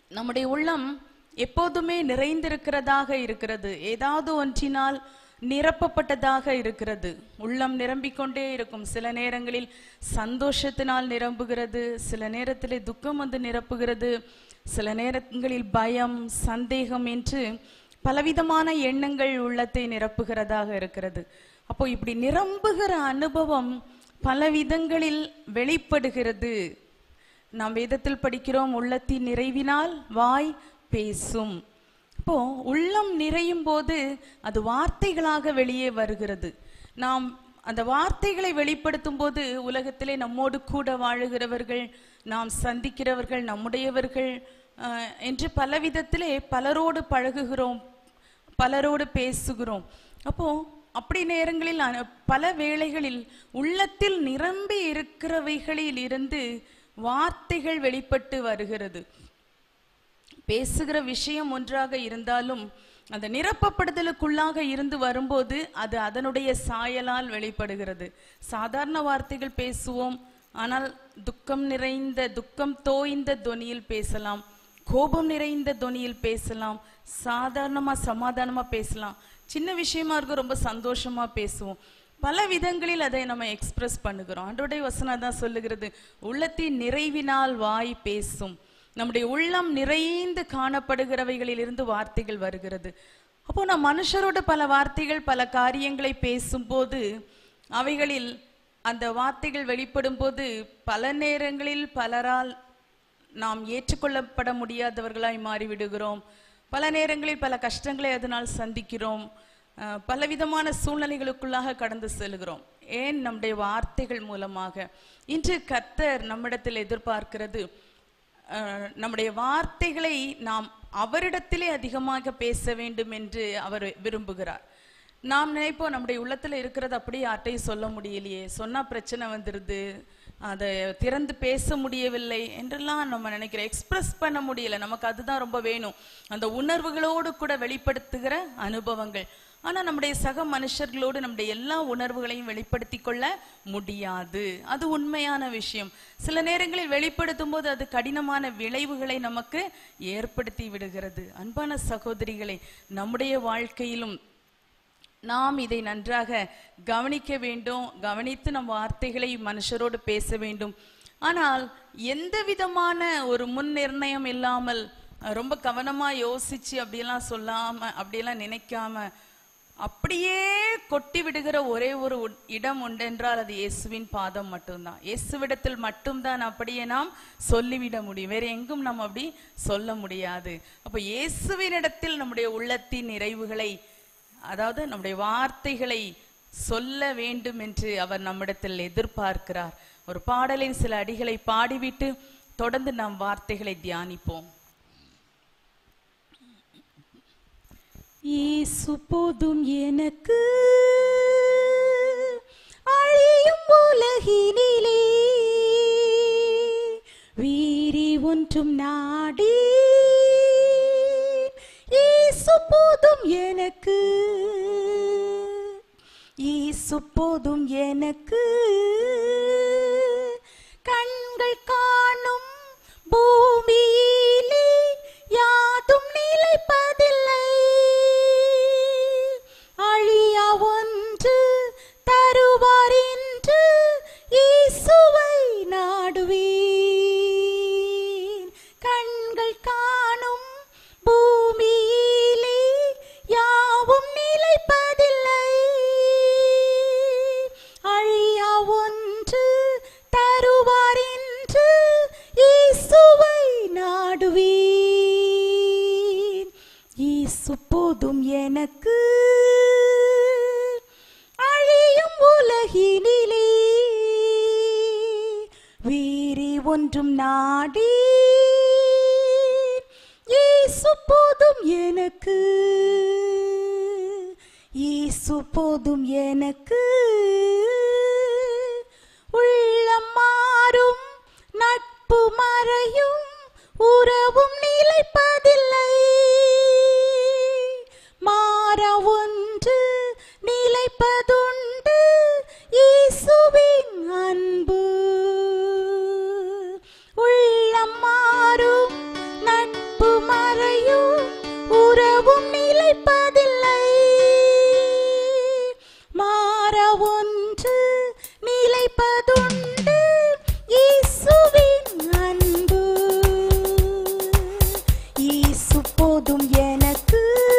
நம்முடைய உள்ளம் எப்போதுமே நிறைந்திருக்கிறதாக இருக்கிறது ஏதாவது ஒன்றினால் நிரப்பப்பட்டதாக இருக்கிறது உள்ளம் நிரம்பிக்கொண்டே இருக்கும் சில நேரங்களில் சந்தோஷத்தினால் நிரம்புகிறது சில நேரத்திலே துக்கம் வந்து நிரப்புகிறது சில நேரங்களில் பயம் சந்தேகம் என்று பலவிதமான எண்ணங்கள் உள்ளத்தை நிரப்புகிறதாக இருக்கிறது அப்போ இப்படி நிரம்புகிற அனுபவம் பல விதங்களில் வெளிப்படுகிறது நாம் வேதத்தில் படிக்கிறோம் உள்ளத்தின் நிறைவினால் வாய் பேசும் இப்போ உள்ளம் நிறையும் போது அது வார்த்தைகளாக வெளியே வருகிறது நாம் அந்த வார்த்தைகளை வெளிப்படுத்தும் போது உலகத்திலே நம்மோடு கூட வாழுகிறவர்கள் நாம் சந்திக்கிறவர்கள் நம்முடையவர்கள் அஹ், என்று பல விதத்திலே பலரோடு பழகுகிறோம் பலரோடு பேசுகிறோம் அப்போ அப்படி நேரங்களில் அன- பல வேளைகளில் உள்ளத்தில் நிரம்பி இருக்கிறவைகளில் இருந்து வார்த்தைகள் வெளிப்பட்டு வருகிறது பேசுகிற விஷயம் ஒன்றாக இருந்தாலும் அந்த நிரப்பப்படுதலுக்குள்ளாக இருந்து வரும்போது அது அதனுடைய சாயலால் வெளிப்படுகிறது சாதாரண வார்த்தைகள் பேசுவோம் ஆனால் துக்கம் நிறைந்த துக்கம் தோய்ந்த தொனியில் பேசலாம் கோபம் நிறைந்த தொனியில் பேசலாம் சாதாரணமா சமாதானமா பேசலாம் சின்ன விஷயமா இருக்கும் ரொம்ப சந்தோஷமா பேசுவோம் பல விதங்களில் அதை நம்ம எக்ஸ்பிரஸ் பண்ணுகிறோம் ஆண்டோடைய வசனம் தான் சொல்லுகிறது உள்ளத்தின் நிறைவினால் வாய் பேசும் நம்முடைய உள்ளம் நிறைந்து காணப்படுகிறவைகளில் இருந்து வார்த்தைகள் வருகிறது அப்போ நான் மனுஷரோட பல வார்த்தைகள் பல காரியங்களை பேசும்போது அவைகளில் அந்த வார்த்தைகள் வெளிப்படும் போது பல நேரங்களில் பலரால் நாம் ஏற்றுக்கொள்ளப்பட முடியாதவர்களாய் மாறிவிடுகிறோம் பல நேரங்களில் பல கஷ்டங்களை அதனால் சந்திக்கிறோம் அஹ், பலவிதமான சூழ்நிலைகளுக்குள்ளாக கடந்து செல்கிறோம் ஏன் நம்முடைய வார்த்தைகள் மூலமாக இன்று கர்த்தர் நம்மிடத்தில் எதிர்பார்க்கிறது அஹ், நம்முடைய வார்த்தைகளை நாம் அவரிடத்திலே அதிகமாக பேச வேண்டும் என்று அவர் விரும்புகிறார் நாம் நினைப்போம் நம்முடைய உள்ளத்துல இருக்கிறது அப்படியே யார்ட்டையும் சொல்ல முடியலையே சொன்னா பிரச்சனை வந்துருது அதை திறந்து பேச முடியவில்லை என்றெல்லாம் நம்ம நினைக்கிறோம் எக்ஸ்பிரஸ் பண்ண முடியல நமக்கு அதுதான் ரொம்ப வேணும் அந்த உணர்வுகளோடு கூட வெளிப்படுத்துகிற அனுபவங்கள் ஆனா நம்முடைய சக மனுஷர்களோடு நம்முடைய எல்லா உணர்வுகளையும் வெளிப்படுத்தி கொள்ள முடியாது அது உண்மையான விஷயம் சில நேரங்களில் வெளிப்படுத்தும் போது அது கடினமான விளைவுகளை நமக்கு ஏற்படுத்தி விடுகிறது அன்பான சகோதரிகளை நம்முடைய வாழ்க்கையிலும் நாம் இதை நன்றாக கவனிக்க வேண்டும் கவனித்து நம் வார்த்தைகளை மனுஷரோடு பேச வேண்டும் ஆனால் எந்த விதமான ஒரு முன் நிர்ணயம் இல்லாமல் அஹ், ரொம்ப கவனமா யோசிச்சு அப்படியெல்லாம் சொல்லாம அப்படியெல்லாம் நினைக்காம அப்படியே கொட்டி விடுகிற ஒரே ஒரு உட்- இடம் உண்டென்றால் அது இயேசுவின் பாதம் மட்டும்தான் இயேசுவிடத்தில் மட்டும்தான் அப்படியே நாம் சொல்லிவிட முடியும் வேற எங்கும் நாம் அப்படி சொல்ல முடியாது அப்ப இயேசுவினிடத்தில் நம்முடைய உள்ளத்தின் நிறைவுகளை அதாவது நம்முடைய வார்த்தைகளை சொல்ல வேண்டும் என்று அவர் நம்மிடத்தில் எதிர்பார்க்கிறார் ஒரு பாடலின் சில அடிகளை பாடிவிட்டு தொடர்ந்து நாம் வார்த்தைகளை தியானிப்போம் இயேசு போதும் எனக்கு அழியும் உலகினிலே வீரி ஒன்றும் நாடி இயேசு போதும் எனக்கு இயேசு போதும் எனக்கு கண்கள் காணும் பூமியிலே யாதும் நிலைப்பதில்லை அழியா ஒன்று தருவார் என்று இயேசுவை நாடுவேன் கண்கள் காணும் பூமியிலே யாவும் நிலைப்பதில்லை அழியா ஒன்று தருவார் என்று இயேசுவை நாடுவேன் இயேசு போதும் எனக்கு அழியும் உலகினிலே வேறே ஒன்றும் நாடி இயேசு போதும் எனக்கு இயேசு போதும் எனக்கு உள்ளம் மாறும் நட்பு மறையும் உறவும் நிலைப்பதில்லை மாற ஒன்று நிலைப்பதுண்டு இயேசுவின் அன்பு உள்ளம் மாறும் நட்பு போதும் எனக்கு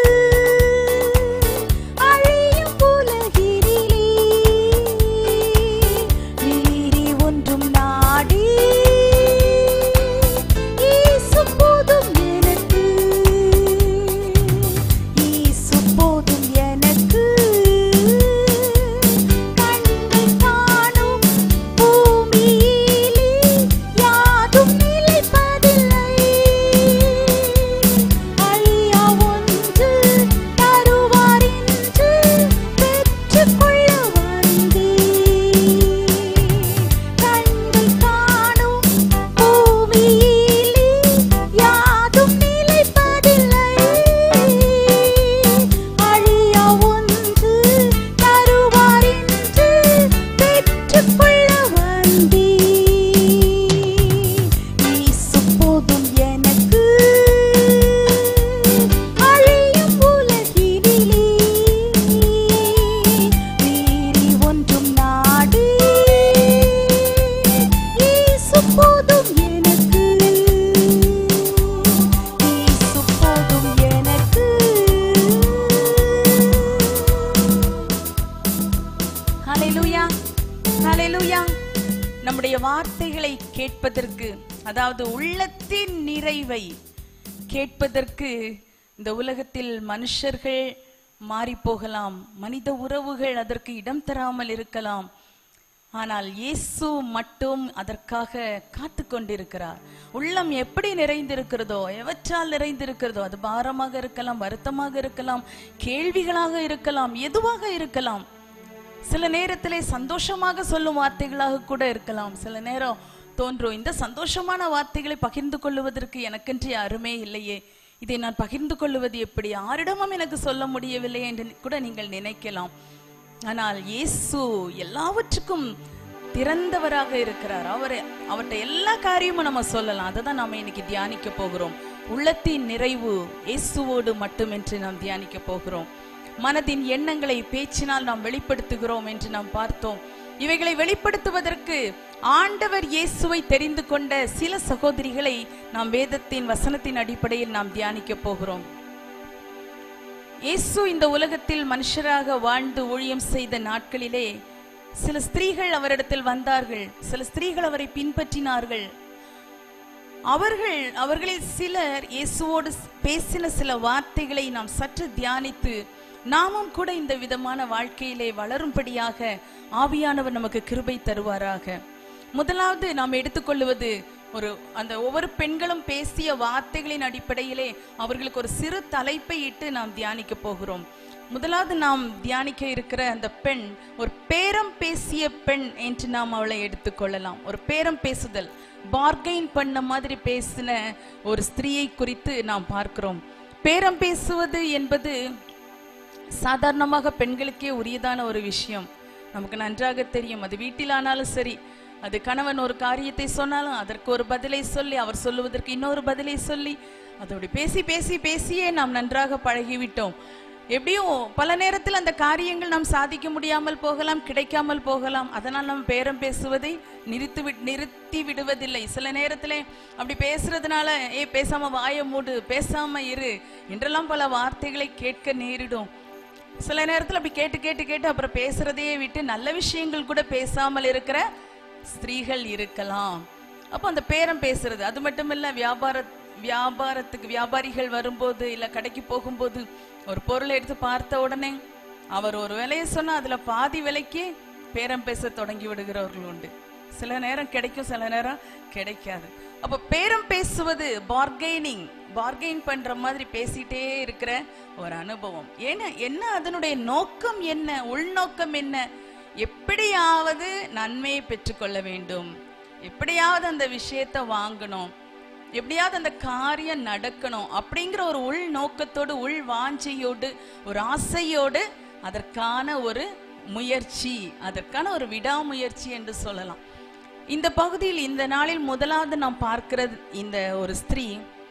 அழியும் உலகினிலே நீரி ஒன்றும் நாடி இயேசு போதும் எனக்கு இயேசு போதும் எனக்கு கண்கள் காணும் பூமியிலே யாதும் நிலைப்பதில்லை அழியா ஒன்று தருவார் என்று பெற்றுக்கொள்ள வந்தேன் கண்கள் காணும் பூமியிலே யாதும் நிலைப்பதில்லை அழியா ஒன்று தருவார் என்று பெற்றுக்கொள்ள வந்தேன் இயேசு போதும் எனக்கு அழியும் உலகினிலே மீறி ஒன்றும் நாடு இயேசு போதும் எனக்கு இயேசு போதும் எனக்கு ஹalleluya ஹalleluya நம்முடைய வார்த்தைகளை கேட்பதற்கு அதாவது உள்ளத்தின் நிறைவை கேட்பதற்கு இந்த உலகத்தில் மனுஷர்கள் மாறி போகலாம் மனித உறவுகள் அதற்கு இடம் தராமல் இருக்கலாம் ஆனால் இயேசு மட்டும் அதற்காக காத்து கொண்டிருக்கிறார் உள்ளம் எப்படி நிறைந்திருக்கிறதோ எவற்றால் நிறைந்திருக்கிறதோ அது பாரமாக இருக்கலாம் வருத்தமாக இருக்கலாம் கேள்விகளாக இருக்கலாம் எதுவாக இருக்கலாம் சில நேரத்திலே சந்தோஷமாக சொல்லும் வார்த்தைகளாக கூட இருக்கலாம் சில நேரம் தோன்றும் இந்த சந்தோஷமான வார்த்தைகளை பகிர்ந்து கொள்ளுவதற்கு எனக்கென்று அருமே இல்லையே இதை நான் பகிர்ந்து கொள்ளுவது எப்படி யாரிடமும் எனக்கு சொல்ல முடியவில்லை என்று கூட நீங்கள் நினைக்கலாம் ஆனால் இயேசு எல்லாவற்றுக்கும் திறந்தவராக இருக்கிறார் அவரை அவர்கிட்ட எல்லா காரியமும் நம்ம சொல்லலாம் அதை தான் நாம இன்னைக்கு தியானிக்க போகிறோம் உள்ளத்தின் நிறைவு இயேசுவோடு மட்டும் என்று நாம் தியானிக்க போகிறோம் மனதின் எண்ணங்களை பேச்சினால் நாம் வெளிப்படுத்துகிறோம் என்று நாம் பார்த்தோம் இவைகளை வெளிப்படுத்துவதற்கு ஆண்டவர் இயேசுவை தெரிந்து கொண்ட சில சகோதரிகளை நாம் வேதத்தின் வசனத்தின் அடிப்படையில் நாம் தியானிக்க போகிறோம் இயேசு இந்த உலகத்தில் மனுஷராக வாழ்ந்து ஊழியம் செய்த நாட்களிலே சில ஸ்திரீகள் அவரிடத்தில் வந்தார்கள் சில ஸ்திரீகள் அவரை பின்பற்றினார்கள் அவர்கள் அவர்களில் சிலர் இயேசுவோடு பேசின சில வார்த்தைகளை நாம் சற்று தியானித்து நாமும் கூட இந்த விதமான வாழ்க்கையிலே வளரும்படியாக ஆவியானவர் நமக்கு கிருபை தருவாராக முதலாவது நாம் எடுத்துக்கொள்வது ஒரு அந்த ஒவ்வொரு பெண்களும் பேசிய வார்த்தைகளின் அடிப்படையிலே அவர்களுக்கு ஒரு சிறு தலைப்பை இட்டு நாம் தியானிக்க போகிறோம் முதலாவது நாம் தியானிக்க இருக்கிற அந்த பெண் ஒரு பேரம் பேசிய பெண் என்று நாம் அவளை எடுத்துக்கொள்ளலாம் ஒரு பேரம் பேசுதல் பார்கெயின் பண்ண மாதிரி பேசின ஒரு ஸ்திரீயை குறித்து நாம் பார்க்கிறோம் பேரம் பேசுவது என்பது சாதாரணமாக பெண்களுக்கே உரியதான ஒரு விஷயம் நமக்கு நன்றாக தெரியும் அது வீட்டிலானாலும் சரி அது கணவன் ஒரு காரியத்தை சொன்னாலும் அதற்கு ஒரு பதிலை சொல்லி அவர் சொல்லுவதற்கு இன்னொரு பதிலை சொல்லி அதோடு பேசி பேசி பேசியே நாம் நன்றாக பழகிவிட்டோம் எப்படியும் பல நேரத்தில் அந்த காரியங்கள் நாம் சாதிக்க முடியாமல் போகலாம் கிடைக்காமல் போகலாம் அதனால் நாம் பேரம் பேசுவதை நிறுத்தி வி நிறுத்தி விடுவதில்லை சில நேரத்திலே அப்படி பேசுறதுனால ஏ பேசாம வாயை மூடு பேசாம இரு என்றெல்லாம் பல வார்த்தைகளை கேட்க நேரிடும் சில நேரத்துல அப்படி கேட்டு கேட்டு கேட்டு அப்புறம் பேசுறதையே விட்டு நல்ல விஷயங்கள் கூட பேசாமல் இருக்கிற ஸ்திரீகள் இருக்கலாம் அப்போ அந்த பேரம் பேசுறது அது மட்டும் இல்ல வியாபார வியாபாரத்துக்கு வியாபாரிகள் வரும்போது இல்ல கடைக்கு போகும்போது ஒரு பொருளை எடுத்து பார்த்த உடனே அவர் ஒரு விலையை சொன்னா அதுல பாதி விலைக்கு பேரம் பேச தொடங்கி விடுகிறவர்கள் உண்டு சில நேரம் கிடைக்கும் சில நேரம் கிடைக்காது அப்ப பேரம் பேசுவது பார்கெனிங் பார்கெயின் பண்ற மாதிரி பேசிட்டே இருக்கிற ஒரு அனுபவம் ஏன்னா என்ன அதனுடைய நோக்கம் என்ன உள்நோக்கம் என்ன எப்படியாவது நன்மையை பெற்றுக்கொள்ள வேண்டும் எப்படியாவது அந்த விஷயத்தை வாங்கணும் எப்படியாவது அந்த காரியம் நடக்கணும் அப்படிங்கிற ஒரு உள் நோக்கத்தோடு உள் வாஞ்சையோடு ஒரு ஆசையோடு அதற்கான ஒரு முயற்சி அதற்கான ஒரு விடாமுயற்சி என்று சொல்லலாம் இந்த பகுதியில் இந்த நாளில் முதலாவது நாம் பார்க்கிறது இந்த ஒரு ஸ்திரீ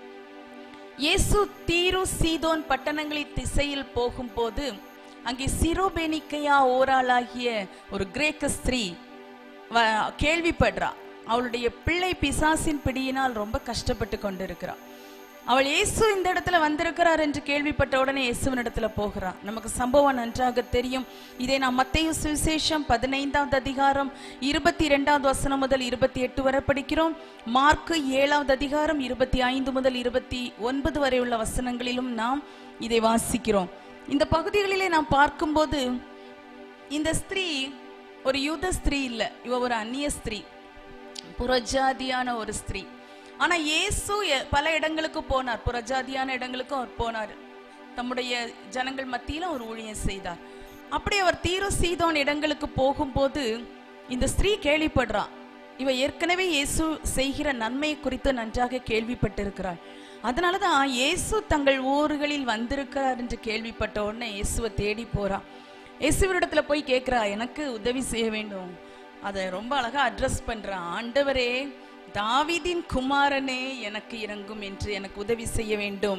இயேசு தீரு சீதோன் பட்டணங்களின் திசையில் போகும்போது அங்கே சிரோபெனிக்கையா ஓராளாகிய ஒரு கிரேக்க ஸ்திரீ வ- கேள்விப்படுறா அவளுடைய பிள்ளை பிசாசின் பிடியினால் ரொம்ப கஷ்டப்பட்டு கொண்டிருக்கிறா அவள் இயேசு இந்த இடத்துல வந்திருக்கிறார் என்று கேள்விப்பட்ட உடனே இயேசுவின் இடத்துல போகிறார் நமக்கு சம்பவம் நன்றாக தெரியும் இதை நாம் மத்தேயு சுவிசேஷம் பதினைந்தாவது அதிகாரம் இருபத்தி இரண்டாவது வசனம் முதல் இருபத்தி எட்டு வரை படிக்கிறோம் மார்க்கு ஏழாவது அதிகாரம் இருபத்தி ஐந்து முதல் இருபத்தி ஒன்பது வரை உள்ள வசனங்களிலும் நாம் இதை வாசிக்கிறோம் இந்த பகுதிகளிலே நாம் பார்க்கும்போது இந்த ஸ்திரீ ஒரு யூத ஸ்திரீ இல்ல இவ ஒரு அந்நிய ஸ்திரீ புறஜாதியான ஒரு ஸ்திரீ ஆனா இயேசு எ- பல இடங்களுக்கு போனார் புறஜாதியான இடங்களுக்கும் அவர் போனார் தம்முடைய ஜனங்கள் மத்தியில ஒரு ஊழியம் செய்தார் அப்படி அவர் தீரு சீதோன் இடங்களுக்கு போகும்போது இந்த ஸ்திரீ கேள்விப்படுறா இவ ஏற்கனவே இயேசு செய்கிற நன்மை குறித்து நன்றாக கேள்விப்பட்டிருக்கிறாள் அதனாலதான் இயேசு தங்கள் ஊர்களில் வந்திருக்கிறார் என்று கேள்விப்பட்ட உடனே இயேசுவை தேடி போறா இயேசுவினிடத்துல போய் கேட்கிறா எனக்கு உதவி செய்ய வேண்டும் அதை ரொம்ப அழகா அட்ரஸ் பண்றா ஆண்டவரே தாவீதின் குமாரனே எனக்கு இறங்கும் என்று எனக்கு உதவி செய்ய வேண்டும்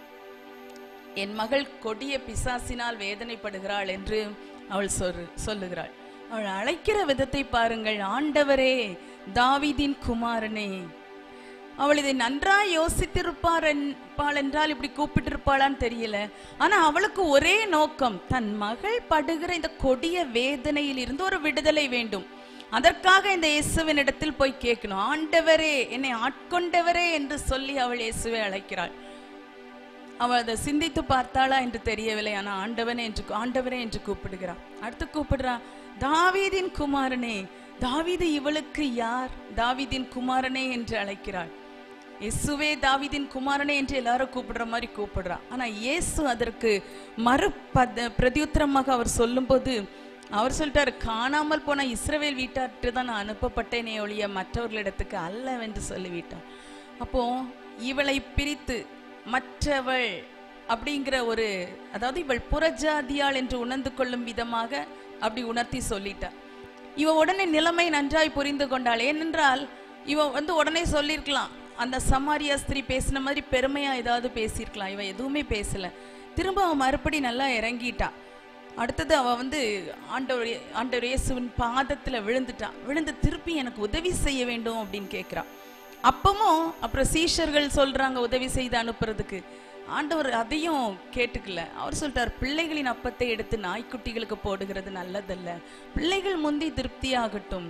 என் மகள் கொடிய பிசாசினால் வேதனைப்படுகிறாள் என்று அவள் சொல்லு சொல்லுகிறாள் அவள் அழைக்கிற விதத்தை பாருங்கள் ஆண்டவரே தாவீதின் குமாரனே அவள் இதை நன்றாய் யோசித்திருப்பார் பாள் என்றால் இப்படி கூப்பிட்டிருப்பாளான்னு தெரியல ஆனா அவளுக்கு ஒரே நோக்கம் தன் மகள் படுகிற இந்த கொடிய வேதனையில் இருந்து ஒரு விடுதலை வேண்டும் அதற்காக இந்த இயேசுவின் இடத்தில் போய் கேட்கணும் ஆண்டவரே என்னை ஆட்கொண்டவரே என்று சொல்லி அவள் இயேசுவை அழைக்கிறாள் அவள் அதை சிந்தித்து பார்த்தாளா என்று தெரியவில்லை ஆனா ஆண்டவனே என்று ஆண்டவரே என்று கூப்பிடுகிறான் அடுத்து கூப்பிடுறா தாவீதின் குமாரனே தாவீது இவளுக்கு யார் தாவீதின் குமாரனே என்று அழைக்கிறாள் இயேசுவே தாவீதின் குமாரனே என்று எல்லாரும் கூப்பிடுற மாதிரி கூப்பிடுறா ஆனா இயேசு அதற்கு மறு பத பிரதியுத்தரமாக அவர் சொல்லும்போது அவர் சொல்லிட்டாரு காணாமல் போன இஸ்ரவேல் வீட்டாற்று தான் நான் அனுப்பப்பட்டேனே ஒழிய மற்றவர்களிடத்துக்கு அல்லவென்று சொல்லிவிட்டார் அப்போ இவளை பிரித்து மற்றவள் அப்படிங்கிற ஒரு அதாவது இவள் புறஜாதியாள் என்று உணர்ந்து கொள்ளும் விதமாக அப்படி உணர்த்தி சொல்லிட்டார் இவ உடனே நிலைமை நன்றாய் புரிந்து கொண்டாள் ஏனென்றால் இவ வந்து உடனே சொல்லியிருக்கலாம் அந்த சமாரியா ஸ்திரீ பேசின மாதிரி பெருமையா ஏதாவது பேசியிருக்கலாம் இவ எதுவுமே பேசல திரும்ப அவன் மறுபடி நல்லா இறங்கிட்டா அடுத்தது அவ வந்து ஆண்டவர் ஆண்டவர் இயேசுவின் பாதத்துல விழுந்துட்டா விழுந்து திருப்பி எனக்கு உதவி செய்ய வேண்டும் அப்படின்னு கேட்கிறா அப்பவும் அப்புறம் சீஷர்கள் சொல்றாங்க உதவி செய்து அனுப்புறதுக்கு ஆண்டவர் அதையும் கேட்டுக்கல அவர் சொல்லிட்டார் பிள்ளைகளின் அப்பத்தை எடுத்து நாய்க்குட்டிகளுக்கு போடுகிறது நல்லதல்ல பிள்ளைகள் முந்தி திருப்தியாகட்டும்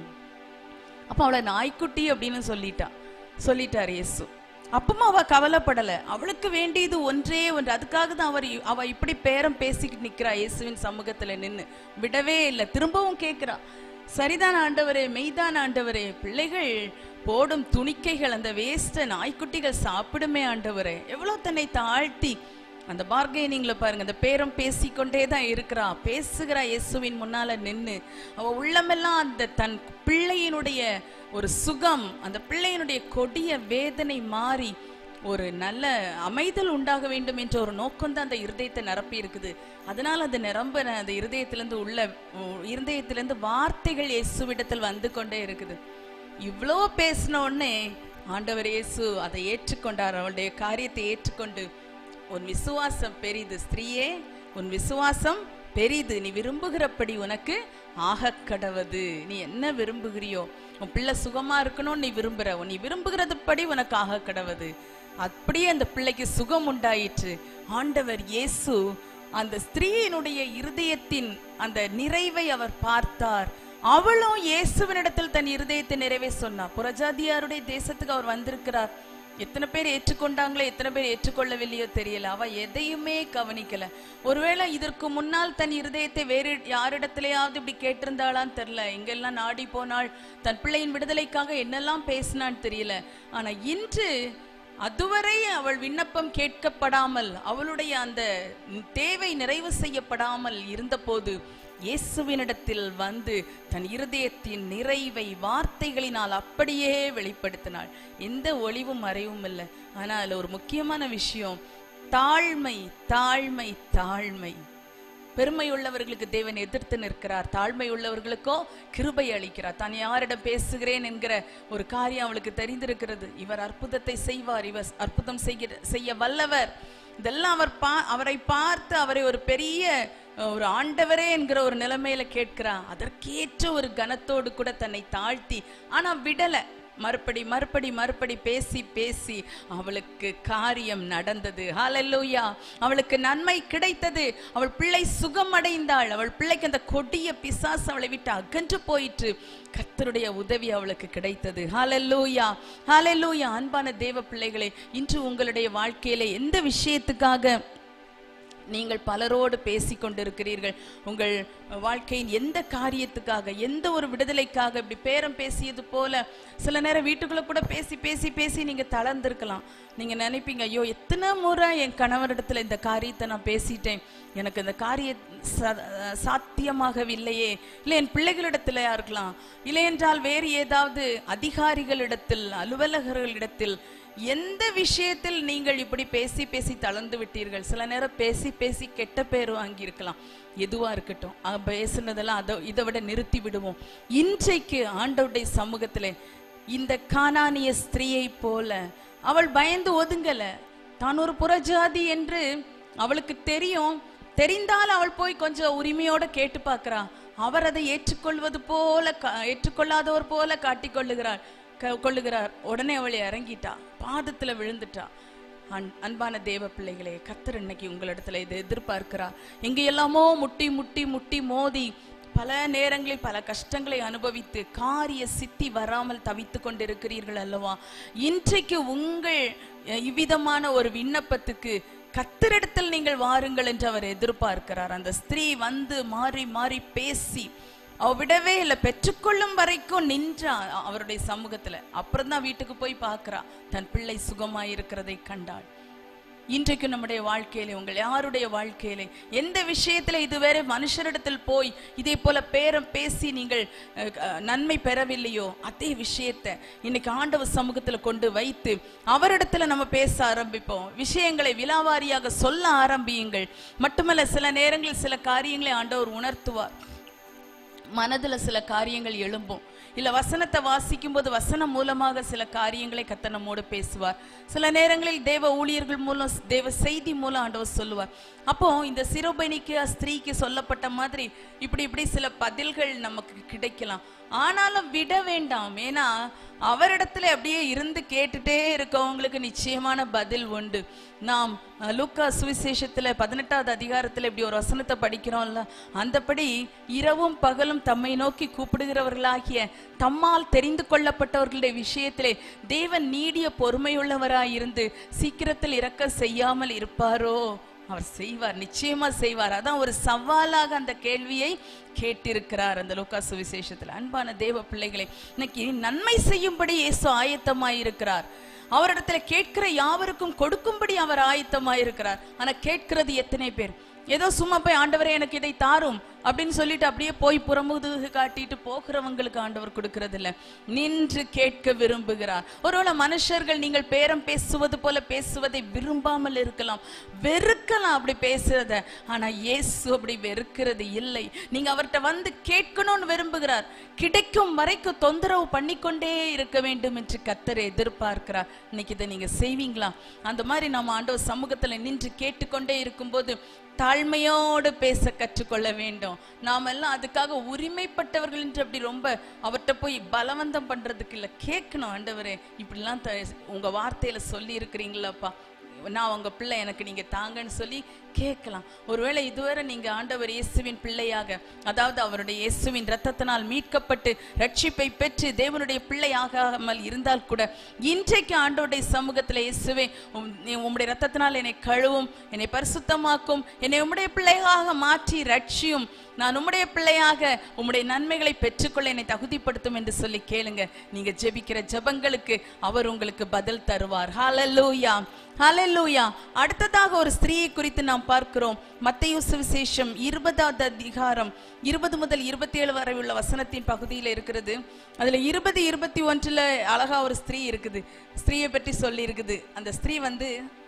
அப்ப அவளை நாய்க்குட்டி அப்படின்னு சொல்லிட்டா சொல்லிட்டார் இயேசு அப்பவும் அவ கவலைப்படல அவளுக்கு வேண்டியது ஒன்றே ஒன்று அதுக்காக தான் அவர் இ- அவ இப்படி பேரம் பேசிக்கிட்டு நிக்கிறா இயேசுவின் சமூகத்துல நின்னு விடவே இல்லை திரும்பவும் கேட்கிறா சரிதான் ஆண்டவரே மெய்தான் ஆண்டவரே பிள்ளைகள் போடும் துணிக்கைகள் அந்த வேஸ்ட நாய்க்குட்டிகள் சாப்பிடுமே ஆண்டவரே எவ்வளவு தன்னை தாழ்த்தி அந்த பார்கெனிங்ல பாருங்க அந்த பேரம் பேசிக்கொண்டே தான் இருக்கிறா பேசுகிறா இயேசுவின் முன்னால நின்னு அவ உள்ளமெல்லாம் அந்த தன் பிள்ளையினுடைய ஒரு சுகம் அந்த பிள்ளையினுடைய கொடிய வேதனை மாறி ஒரு நல்ல அமைதல் உண்டாக வேண்டும் என்ற ஒரு நோக்கம் தான் அந்த இருதயத்தை நிரப்பி இருக்குது அதனால அது நிரம்ப அந்த இருதயத்திலிருந்து உள்ள உ- இருதயத்திலிருந்து வார்த்தைகள் இயேசுவிடத்தில் வந்து கொண்டே இருக்குது இவ்வளோ பேசின உடனே ஆண்டவர் இயேசு அதை ஏற்றுக்கொண்டார் அவளுடைய காரியத்தை ஏற்றுக்கொண்டு உன் விசுவாசம் பெரிது ஸ்திரீயே உன் விசுவாசம் பெரிது நீ விரும்புகிறபடி உனக்கு ஆகக் கடவது நீ என்ன விரும்புகிறியோ உன் பிள்ளை சுகமா இருக்கணும்னு நீ விரும்புற நீ விரும்புகிறதுபடி உனக்கு ஆகக் கடவது அப்படியே அந்த பிள்ளைக்கு சுகம் உண்டாயிற்று ஆண்டவர் இயேசு அந்த ஸ்திரீயினுடைய இருதயத்தின் அந்த நிறைவை அவர் பார்த்தார் அவளும் இயேசுவினிடத்தில் தன் இருதயத்தை நிறைவே சொன்னா புறஜாதியாருடைய தேசத்துக்கு அவர் வந்திருக்கிறார் எத்தனை பேர் ஏற்றுக்கொண்டாங்களோ எத்தனை பேர் ஏற்றுக்கொள்ளவில்லையோ தெரியல அவ எதையுமே கவனிக்கல ஒருவேளை இதற்கு முன்னால் தன் இருதயத்தை வேறு யாரிடத்திலேயாவது இப்படி கேட்டிருந்தாளான்னு தெரியல எங்கெல்லாம் நாடி போனாள் தன் பிள்ளையின் விடுதலைக்காக என்னெல்லாம் பேசினான்னு தெரியல ஆனா இன்று அதுவரை அவள் விண்ணப்பம் கேட்கப்படாமல் அவளுடைய அந்த தேவை நிறைவு செய்யப்படாமல் இருந்தபோது இயேசுவினிடத்தில் வந்து தன் இருதயத்தின் நிறைவை வார்த்தைகளினால் அப்படியே வெளிப்படுத்தினாள் எந்த ஒளிவும் மறைவும் இல்லை ஆனால் அதுல ஒரு முக்கியமான விஷயம் தாழ்மை தாழ்மை தாழ்மை பெருமை உள்ளவர்களுக்கு தேவன் எதிர்த்து நிற்கிறார் தாழ்மை உள்ளவர்களுக்கோ கிருபை அளிக்கிறார் தான் யாரிடம் பேசுகிறேன் என்கிற ஒரு காரியம் அவளுக்கு தெரிந்திருக்கிறது இவர் அற்புதத்தை செய்வார் இவர் அற்புதம் செய்கிற செய்ய வல்லவர் இதெல்லாம் அவர் பா அவரை பார்த்து அவரை ஒரு பெரிய அஹ், ஒரு ஆண்டவரே என்கிற ஒரு நிலைமையில கேட்கிறா அதற்கேற்ற ஒரு கனத்தோடு கூட தன்னை தாழ்த்தி ஆனா விடல மறுபடி மறுபடி மறுபடி பேசி பேசி அவளுக்கு காரியம் நடந்தது ஹalleluya அவளுக்கு நன்மை கிடைத்தது அவள் பிள்ளை சுகமடைந்தாள் அவள் பிள்ளைக்கு அந்த கொடிய பிசாசு அவளை விட்டு அகன்று போயிற்று கர்த்தருடைய உதவி அவளுக்கு கிடைத்தது ஹalleluya ஹalleluya அன்பான தேவ பிள்ளைகளே இன்று உங்களுடைய வாழ்க்கையிலே எந்த விஷயத்துக்காக நீங்கள் பலரோடு பேசிக் கொண்டிருக்கிறீர்கள் உங்கள் வாழ்க்கையின் எந்த காரியத்துக்காக எந்த ஒரு விடுதலைக்காக இப்படி பேரம் பேசியது போல சில நேரம் வீட்டுக்குள்ள கூட பேசி பேசி பேசி நீங்க தளர்ந்திருக்கலாம் நீங்க நினைப்பீங்க ஐயோ எத்தனை முறை என் கணவரிடத்துல இந்த காரியத்தை நான் பேசிட்டேன் எனக்கு இந்த காரிய ச- சாத்தியமாகவில்லையே இல்லை என் பிள்ளைகளிடத்துல இருக்கலாம் இல்லை என்றால் வேறு ஏதாவது அதிகாரிகளிடத்தில் அலுவலகர்களிடத்தில் எந்த விஷயத்தில் நீங்கள் இப்படி பேசி பேசி தளர்ந்து விட்டீர்கள் சில நேரம் பேசி பேசி கெட்ட பேர் வாங்கியிருக்கலாம் எதுவா இருக்கட்டும் அஹ் பேசுனதெல்லாம் அதை இதை விட நிறுத்தி விடுவோம் இன்றைக்கு ஆண்டவருடைய சமூகத்திலே இந்த கானானிய ஸ்திரீயை போல அவள் பயந்து ஒதுங்கல தான் ஒரு புறஜாதி என்று அவளுக்கு தெரியும் தெரிந்தால் அவள் போய் கொஞ்சம் உரிமையோட கேட்டு பார்க்கறா அவர் அதை ஏற்றுக்கொள்வது போல கா- ஏற்றுக்கொள்ளாதவர் போல காட்டிக்கொள்ளுகிறாள் க- கொள்ளுகிறார் உடனே அவள் இறங்கிட்டா பாதத்துல விழுந்துட்டா அன் அன்பான தேவ பிள்ளைகளே கத்தர் இன்னைக்கு உங்களிடத்துல இதை எதிர்பார்க்கிறார் எங்க எல்லாமோ முட்டி முட்டி முட்டி மோதி பல நேரங்களில் பல கஷ்டங்களை அனுபவித்து காரிய சித்தி வராமல் தவித்து கொண்டிருக்கிறீர்கள் அல்லவா இன்றைக்கு உங்கள் அஹ், இவ்விதமான ஒரு விண்ணப்பத்துக்கு கத்தரிடத்தில் நீங்கள் வாருங்கள் என்று அவர் எதிர்பார்க்கிறார் அந்த ஸ்திரீ வந்து மாறி மாறி பேசி அவ விடவே இல்லை பெற்றுக்கொள்ளும் வரைக்கும் நின்றா அ- அவருடைய சமூகத்துல அப்புறம் தான் வீட்டுக்கு போய் பார்க்கறா தன் பிள்ளை சுகமாய் இருக்கிறதை கண்டாள் இன்றைக்கு நம்முடைய வாழ்க்கையிலே உங்கள் யாருடைய வாழ்க்கையிலே எந்த விஷயத்துல இதுவரை மனுஷரிடத்தில் போய் இதே போல பேரம் பேசி நீங்கள் அஹ், அஹ், நன்மை பெறவில்லையோ அதே விஷயத்தை இன்னைக்கு ஆண்டவர் சமூகத்துல கொண்டு வைத்து அவரிடத்துல நம்ம பேச ஆரம்பிப்போம் விஷயங்களை விலாவாரியாக சொல்ல ஆரம்பியுங்கள் மட்டுமல்ல சில நேரங்களில் சில காரியங்களை ஆண்டவர் உணர்த்துவார் மனதுல சில காரியங்கள் எழும்பும் இல்ல வசனத்தை வாசிக்கும் போது வசனம் மூலமாக சில காரியங்களை கத்த நம்மோடு பேசுவார் சில நேரங்களில் தேவ ஊழியர்கள் மூலம் தேவ செய்தி மூலம் ஆண்டவர் சொல்லுவார் அப்போ இந்த சிறுபணிக்கு ஸ்திரீக்கு சொல்லப்பட்ட மாதிரி இப்படி இப்படி சில பதில்கள் நமக்கு கிடைக்கலாம் ஆனாலும் விட வேண்டாம் ஏன்னா அவரிடத்துல அப்படியே இருந்து கேட்டுட்டே இருக்கவங்களுக்கு நிச்சயமான பதில் உண்டு நாம் அஹ், லூக்கா சுவிசேஷத்துல பதினெட்டாவது அதிகாரத்துல இப்படி ஒரு வசனத்தை படிக்கிறோம்ல அந்தபடி இரவும் பகலும் தம்மை நோக்கி கூப்பிடுகிறவர்களாகிய தம்மால் தெரிந்து கொள்ளப்பட்டவர்களுடைய விஷயத்திலே தேவன் நீடிய பொறுமையுள்ளவராய் இருந்து சீக்கிரத்தில் இறக்க செய்யாமல் இருப்பாரோ அவர் செய்வார் நிச்சயமா செய்வார் அதான் ஒரு சவாலாக அந்த கேள்வியை கேட்டிருக்கிறார் அந்த லூக்கா சுவிசேஷத்துல அன்பான தேவ பிள்ளைகளை இன்னைக்கு நன்மை செய்யும்படி இயேசு ஆயத்தமாய் இருக்கிறார் அவரிடத்துல கேட்கிற யாவருக்கும் கொடுக்கும்படி அவர் ஆயத்தமாய் இருக்கிறார் ஆனா கேட்கிறது எத்தனை பேர் ஏதோ சும்மா போய் ஆண்டவரே எனக்கு இதை தாரும் அப்படின்னு சொல்லிட்டு அப்படியே போய் புறமுதுகு காட்டிட்டு போகிறவங்களுக்கு ஆண்டவர் கொடுக்கறது இல்ல நின்று கேட்க விரும்புகிறார் ஒருவேளை மனுஷர்கள் நீங்கள் பேரம் பேசுவது போல பேசுவதை விரும்பாமல் இருக்கலாம் வெறுக்கலாம் அப்படி பேசுறத ஆனா இயேசு அப்படி வெறுக்கிறது இல்லை நீங்க அவர்கிட்ட வந்து கேட்கணும்னு விரும்புகிறார் கிடைக்கும் வரைக்கும் தொந்தரவு பண்ணிக்கொண்டே இருக்க வேண்டும் என்று கத்தர் எதிர்பார்க்கிறார் இன்னைக்கு இதை நீங்க செய்வீங்களா அந்த மாதிரி நம்ம ஆண்டவர் சமூகத்துல நின்று கேட்டுக்கொண்டே இருக்கும்போது தாழ்மையோடு பேச கற்றுக்கொள்ள வேண்டும் நாம் எல்லாம் அதுக்காக உரிமைப்பட்டவர்கள் என்று அப்படி ரொம்ப அவர்கிட்ட போய் பலவந்தம் பண்றதுக்கு இல்ல கேட்கணும் ஆண்டவரே இப்படிலாம் த- உங்க வார்த்தையில சொல்லி இருக்கிறீங்களாப்பா நான் உங்க பிள்ளை எனக்கு நீங்க தாங்கன்னு சொல்லி கேட்கலாம் ஒருவேளை இதுவரை நீங்க ஆண்டவர் இயேசுவின் பிள்ளையாக அதாவது அவருடைய இயேசுவின் ரத்தத்தினால் மீட்கப்பட்டு ரட்சிப்பை பெற்று தேவனுடைய பிள்ளையாகாமல் இருந்தால் கூட இன்றைக்கு ஆண்டவருடைய சமூகத்துல இயேசுவே உம்- நீ உம்முடைய ரத்தத்தினால் என்னை கழுவும் என்னை பரிசுத்தமாக்கும் என்னை உம்முடைய பிள்ளையாக மாற்றி ரட்சியும் நான் உம்முடைய பிள்ளையாக உம்முடைய நன்மைகளை பெற்றுக்கொள்ள என்னை தகுதிப்படுத்தும் என்று சொல்லி கேளுங்க நீங்க ஜெபிக்கிற ஜெபங்களுக்கு அவர் உங்களுக்கு பதில் தருவார் ஹalleluya ஹalleluya அடுத்ததாக ஒரு ஸ்திரீயை குறித்து நாம் பார்க்கிறோம் மத்தேயு சுவிசேஷம் இருபதாவது அதிகாரம் இருபது முதல் இருபத்தி ஏழு வரை உள்ள வசனத்தின் பகுதியில் இருக்கிறது அதுல இருபது இருபத்தி ஒன்றுல அழகா ஒரு ஸ்திரீ இருக்குது ஸ்திரீயை பற்றி சொல்லி இருக்குது அந்த ஸ்திரீ வந்து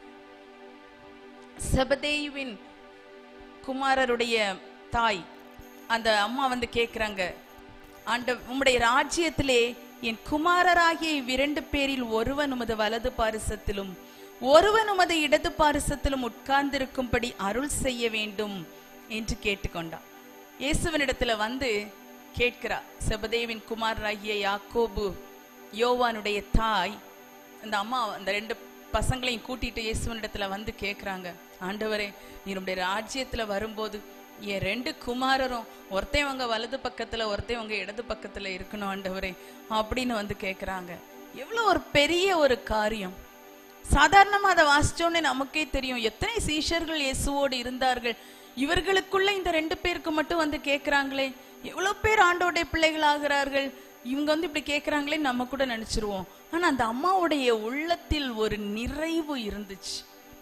செபதேயுவின் குமாரருடைய தாய் அந்த அம்மா வந்து கேக்குறாங்க ஆண்ட உம்முடைய ராஜ்யத்திலே என் குமாரராகிய இவ்விரண்டு பேரில் ஒருவன் உமது வலது பாரிசத்திலும் ஒருவன் உமது இடது பாரிசத்திலும் உட்கார்ந்திருக்கும்படி அருள் செய்ய வேண்டும் என்று கேட்டுக்கொண்டான் இயேசுவனிடத்துல வந்து கேட்கிறா செபதேவின் குமாரராகிய யாக்கோபு யோவானுடைய தாய் அந்த அம்மா அந்த ரெண்டு பசங்களையும் கூட்டிட்டு இயேசுவனிடத்துல வந்து கேக்குறாங்க ஆண்டவரே நீருடைய ராஜ்யத்துல வரும்போது என் ரெண்டு குமாரரும் ஒருத்தன் உங்க வலது பக்கத்துல ஒருத்தன் உங்க இடது பக்கத்துல இருக்கணும் ஆண்டவரே அப்படின்னு வந்து கேக்குறாங்க எவ்வளவு ஒரு பெரிய ஒரு காரியம் சாதாரணமா அதை வாசிச்சோன்னே நமக்கே தெரியும் எத்தனை சீஷர்கள் இயேசுவோடு இருந்தார்கள் இவர்களுக்குள்ள இந்த ரெண்டு பேருக்கு மட்டும் வந்து கேக்குறாங்களே எவ்வளவு பேர் ஆண்டோடைய பிள்ளைகள் ஆகிறார்கள் இவங்க வந்து இப்படி கேக்குறாங்களே நம்ம கூட நினைச்சிருவோம் ஆனா அந்த அம்மாவுடைய உள்ளத்தில் ஒரு நிறைவு இருந்துச்சு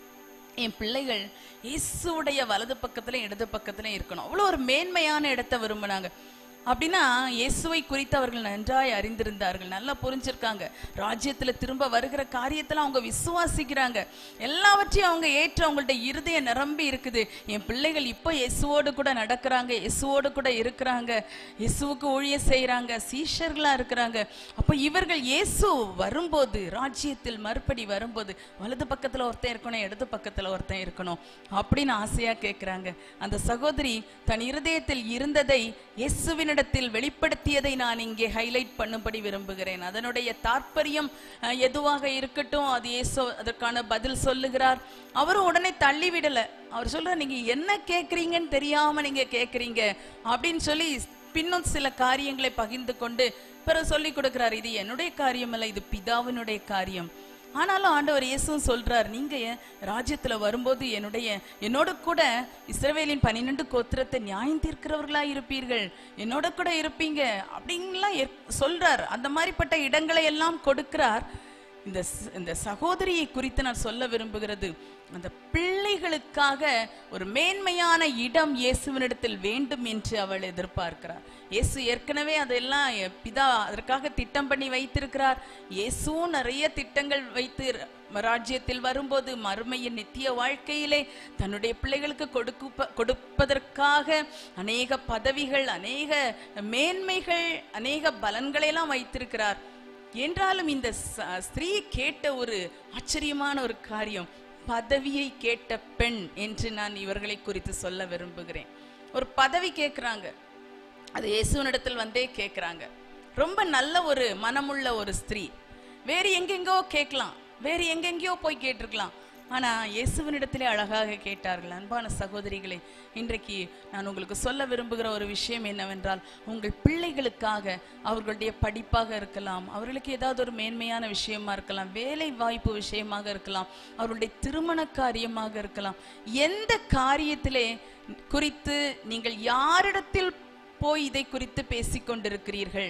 என் பிள்ளைகள் இயேசுவுடைய வலது பக்கத்துல இடது பக்கத்துல இருக்கணும் அவ்வளவு ஒரு மேன்மையான இடத்தை விரும்பினாங்க அப்படின்னா இயேசுவை குறித்து அவர்கள் நன்றாய் அறிந்திருந்தார்கள் நல்லா புரிஞ்சிருக்காங்க ராஜ்யத்துல திரும்ப வருகிற காரியத்துல அவங்க விசுவாசிக்கிறாங்க எல்லாவற்றையும் அவங்க ஏற்று அவங்கள்ட்ட இருதய நிரம்பி இருக்குது என் பிள்ளைகள் இப்போ இயேசுவோடு கூட நடக்கிறாங்க இயேசுவோடு கூட இருக்கிறாங்க இயேசுவுக்கு ஊழிய செய்யறாங்க சீஷர்களா இருக்கிறாங்க அப்போ இவர்கள் இயேசு வரும்போது ராஜ்யத்தில் மறுபடி வரும்போது வலது பக்கத்துல ஒருத்தன் இருக்கணும் இடது பக்கத்துல ஒருத்தன் இருக்கணும் அப்படின்னு ஆசையா கேட்கிறாங்க அந்த சகோதரி தன் இருதயத்தில் இருந்ததை இயேசுவினிடத்தில் வெளிப்படுத்தியதை நான் இங்கே ஹைலைட் பண்ணும்படி விரும்புகிறேன் அதனுடைய தாற்பயம் அஹ், எதுவாக இருக்கட்டும் அது இயேசு அதற்கான பதில் சொல்லுகிறார் அவரும் உடனே தள்ளி விடல அவர் சொல்ற நீங்க என்ன கேக்குறீங்கன்னு தெரியாம நீங்க கேக்குறீங்க அப்படின்னு சொல்லி பின்னும் சில காரியங்களை பகிர்ந்து கொண்டு பிறகு சொல்லி கொடுக்கிறார் இது என்னுடைய காரியம் அல்ல இது பிதாவினுடைய காரியம் ஆனாலும் ஆண்டவர் இயேசுவும் சொல்றார் நீங்க என் ராஜ்யத்துல வரும்போது என்னுடைய என்னோட கூட இஸ்ரவேலின் பன்னிரண்டு கோத்திரத்தை நியாயம் தீர்க்கிறவர்களா இருப்பீர்கள் என்னோட கூட இருப்பீங்க அப்படின்லாம் ஏற்- சொல்றார் அந்த மாதிரிப்பட்ட இடங்களை எல்லாம் கொடுக்கிறார் இந்த ச- இந்த சகோதரியை குறித்து நான் சொல்ல விரும்புகிறது அந்த பிள்ளைகளுக்காக ஒரு மேன்மையான இடம் இயேசுவினிடத்தில் வேண்டும் என்று அவள் எதிர்பார்க்கிறார் இயேசு ஏற்கனவே அதெல்லாம் எ- பிதா அதற்காக திட்டம் பண்ணி வைத்திருக்கிறார் இயேசுவும் நிறைய திட்டங்கள் வைத்து ர- ராஜ்யத்தில் வரும்போது மறுமையின் நித்திய வாழ்க்கையிலே தன்னுடைய பிள்ளைகளுக்கு கொடுக்க கொடுப்பதற்காக அநேக பதவிகள் அநேக மேன்மைகள் அநேக பலன்களை எல்லாம் வைத்திருக்கிறார் என்றாலும் இந்த ச- ஸ்திரீ கேட்ட ஒரு ஆச்சரியமான ஒரு காரியம் பதவியை கேட்ட பெண் என்று நான் இவர்களை குறித்து சொல்ல விரும்புகிறேன் ஒரு பதவி கேட்குறாங்க அது இயேசுவனிடத்தில் வந்தே கேட்குறாங்க ரொம்ப நல்ல ஒரு மனமுள்ள ஒரு ஸ்திரீ வேறு எங்கெங்கோ கேட்கலாம் வேறு எங்கெங்கேயோ போய் கேட்டிருக்கலாம் ஆனா இயேசுவினிடத்திலே அழகாக கேட்டார்கள் அன்பான சகோதரிகளே இன்றைக்கு நான் உங்களுக்கு சொல்ல விரும்புகிற ஒரு விஷயம் என்னவென்றால் உங்கள் பிள்ளைகளுக்காக அவர்களுடைய படிப்பாக இருக்கலாம் அவர்களுக்கு ஏதாவது ஒரு மேன்மையான விஷயமா இருக்கலாம் வேலை வாய்ப்பு விஷயமாக இருக்கலாம் அவர்களுடைய திருமண காரியமாக இருக்கலாம் எந்த காரியத்திலே குறித்து நீங்கள் யாரிடத்தில் போய் இதை குறித்து பேசிக் கொண்டிருக்கிறீர்கள்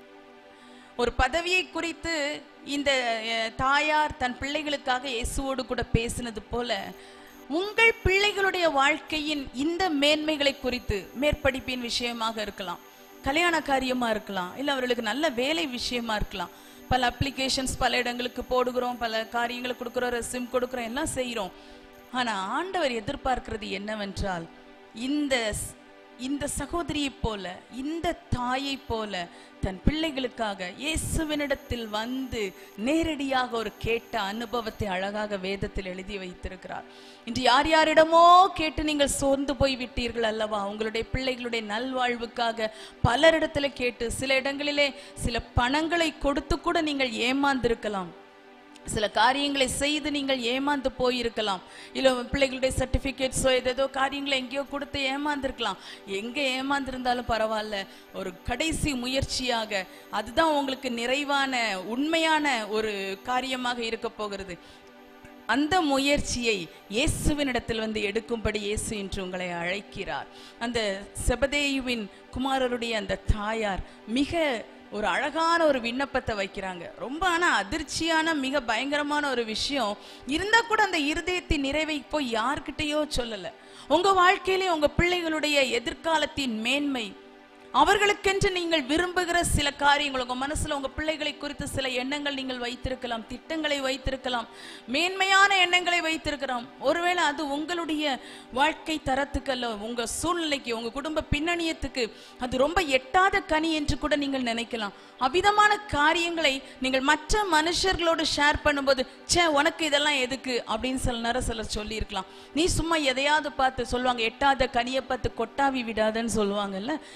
ஒரு பதவியை குறித்து இந்த அஹ், தாயார் தன் பிள்ளைகளுக்காக இயேசுவோடு கூட பேசினது போல உங்கள் பிள்ளைகளுடைய வாழ்க்கையின் இந்த மேன்மைகளை குறித்து மேற்படிப்பின் விஷயமாக இருக்கலாம் கல்யாண காரியமா இருக்கலாம் இல்ல அவர்களுக்கு நல்ல வேலை விஷயமா இருக்கலாம் பல அப்ளிகேஷன்ஸ் பல இடங்களுக்கு போடுகிறோம் பல காரியங்களை கொடுக்குறோம் ரெசிம் கொடுக்குறோம் எல்லாம் செய்றோம் ஆனா ஆண்டவர் எதிர்பார்க்கிறது என்னவென்றால் இந்த ஸ்- இந்த சகோதரியைப் போல இந்த தாயைப் போல தன் பிள்ளைகளுக்காக இயேசுவினிடத்தில் வந்து நேரடியாக ஒரு கேட்ட அனுபவத்தை அழகாக வேதத்தில் எழுதி வைத்திருக்கிறார் இன்று யார் யாரிடமோ கேட்டு நீங்கள் சோர்ந்து போய் விட்டீர்கள் அல்லவா உங்களுடைய பிள்ளைகளுடைய நல்வாழ்வுக்காக பலரிடத்துல கேட்டு சில இடங்களிலே சில பணங்களை கொடுத்து கூட நீங்கள் ஏமாந்திருக்கலாம் சில காரியங்களை செய்து நீங்கள் ஏமாந்து போயிருக்கலாம் இல்ல உங்க பிள்ளைகளுடைய சர்டிபிகேட்ஸோ ஏதேதோ காரியங்களை எங்கேயோ கொடுத்து ஏமாந்துருக்கலாம் எங்க ஏமாந்திருந்தாலும் பரவாயில்ல ஒரு கடைசி முயற்சியாக அதுதான் உங்களுக்கு நிறைவான உண்மையான ஒரு காரியமாக இருக்க போகிறது அந்த முயற்சியை இயேசுவினிடத்தில் வந்து எடுக்கும்படி இயேசு இன்று உங்களை அழைக்கிறார் அந்த செபதேயுவின் குமாரருடைய அந்த தாயார் மிக ஒரு அழகான ஒரு விண்ணப்பத்தை வைக்கிறாங்க ரொம்ப ஆனா அதிர்ச்சியான மிக பயங்கரமான ஒரு விஷயம் இருந்தா கூட அந்த இருதயத்தின் நிறைவை போய் யார்கிட்டயோ சொல்லல உங்க வாழ்க்கையிலே உங்க பிள்ளைகளுடைய எதிர்காலத்தின் மேன்மை அவர்களுக்கென்று நீங்கள் விரும்புகிற சில காரியங்கள் உங்க மனசுல உங்க பிள்ளைகளை குறித்து சில எண்ணங்கள் நீங்கள் வைத்திருக்கலாம் திட்டங்களை வைத்திருக்கலாம் மேன்மையான எண்ணங்களை வைத்திருக்கலாம் ஒருவேளை அது உங்களுடைய வாழ்க்கை தரத்துக்கு அல்ல உங்க சூழ்நிலைக்கு உங்க குடும்ப பின்னணியத்துக்கு அது ரொம்ப எட்டாத கனி என்று கூட நீங்கள் நினைக்கலாம் அவ்விதமான காரியங்களை நீங்கள் மற்ற மனுஷர்களோடு ஷேர் பண்ணும்போது ச்சே உனக்கு இதெல்லாம் எதுக்கு அப்படின்னு சில நேரம் சிலர் சொல்லியிருக்கலாம் நீ சும்மா எதையாவது பார்த்து சொல்லுவாங்க எட்டாத கனியை பார்த்து கொட்டாவி விடாதன்னு சொல்லுவாங்கல்ல இது மாதிரி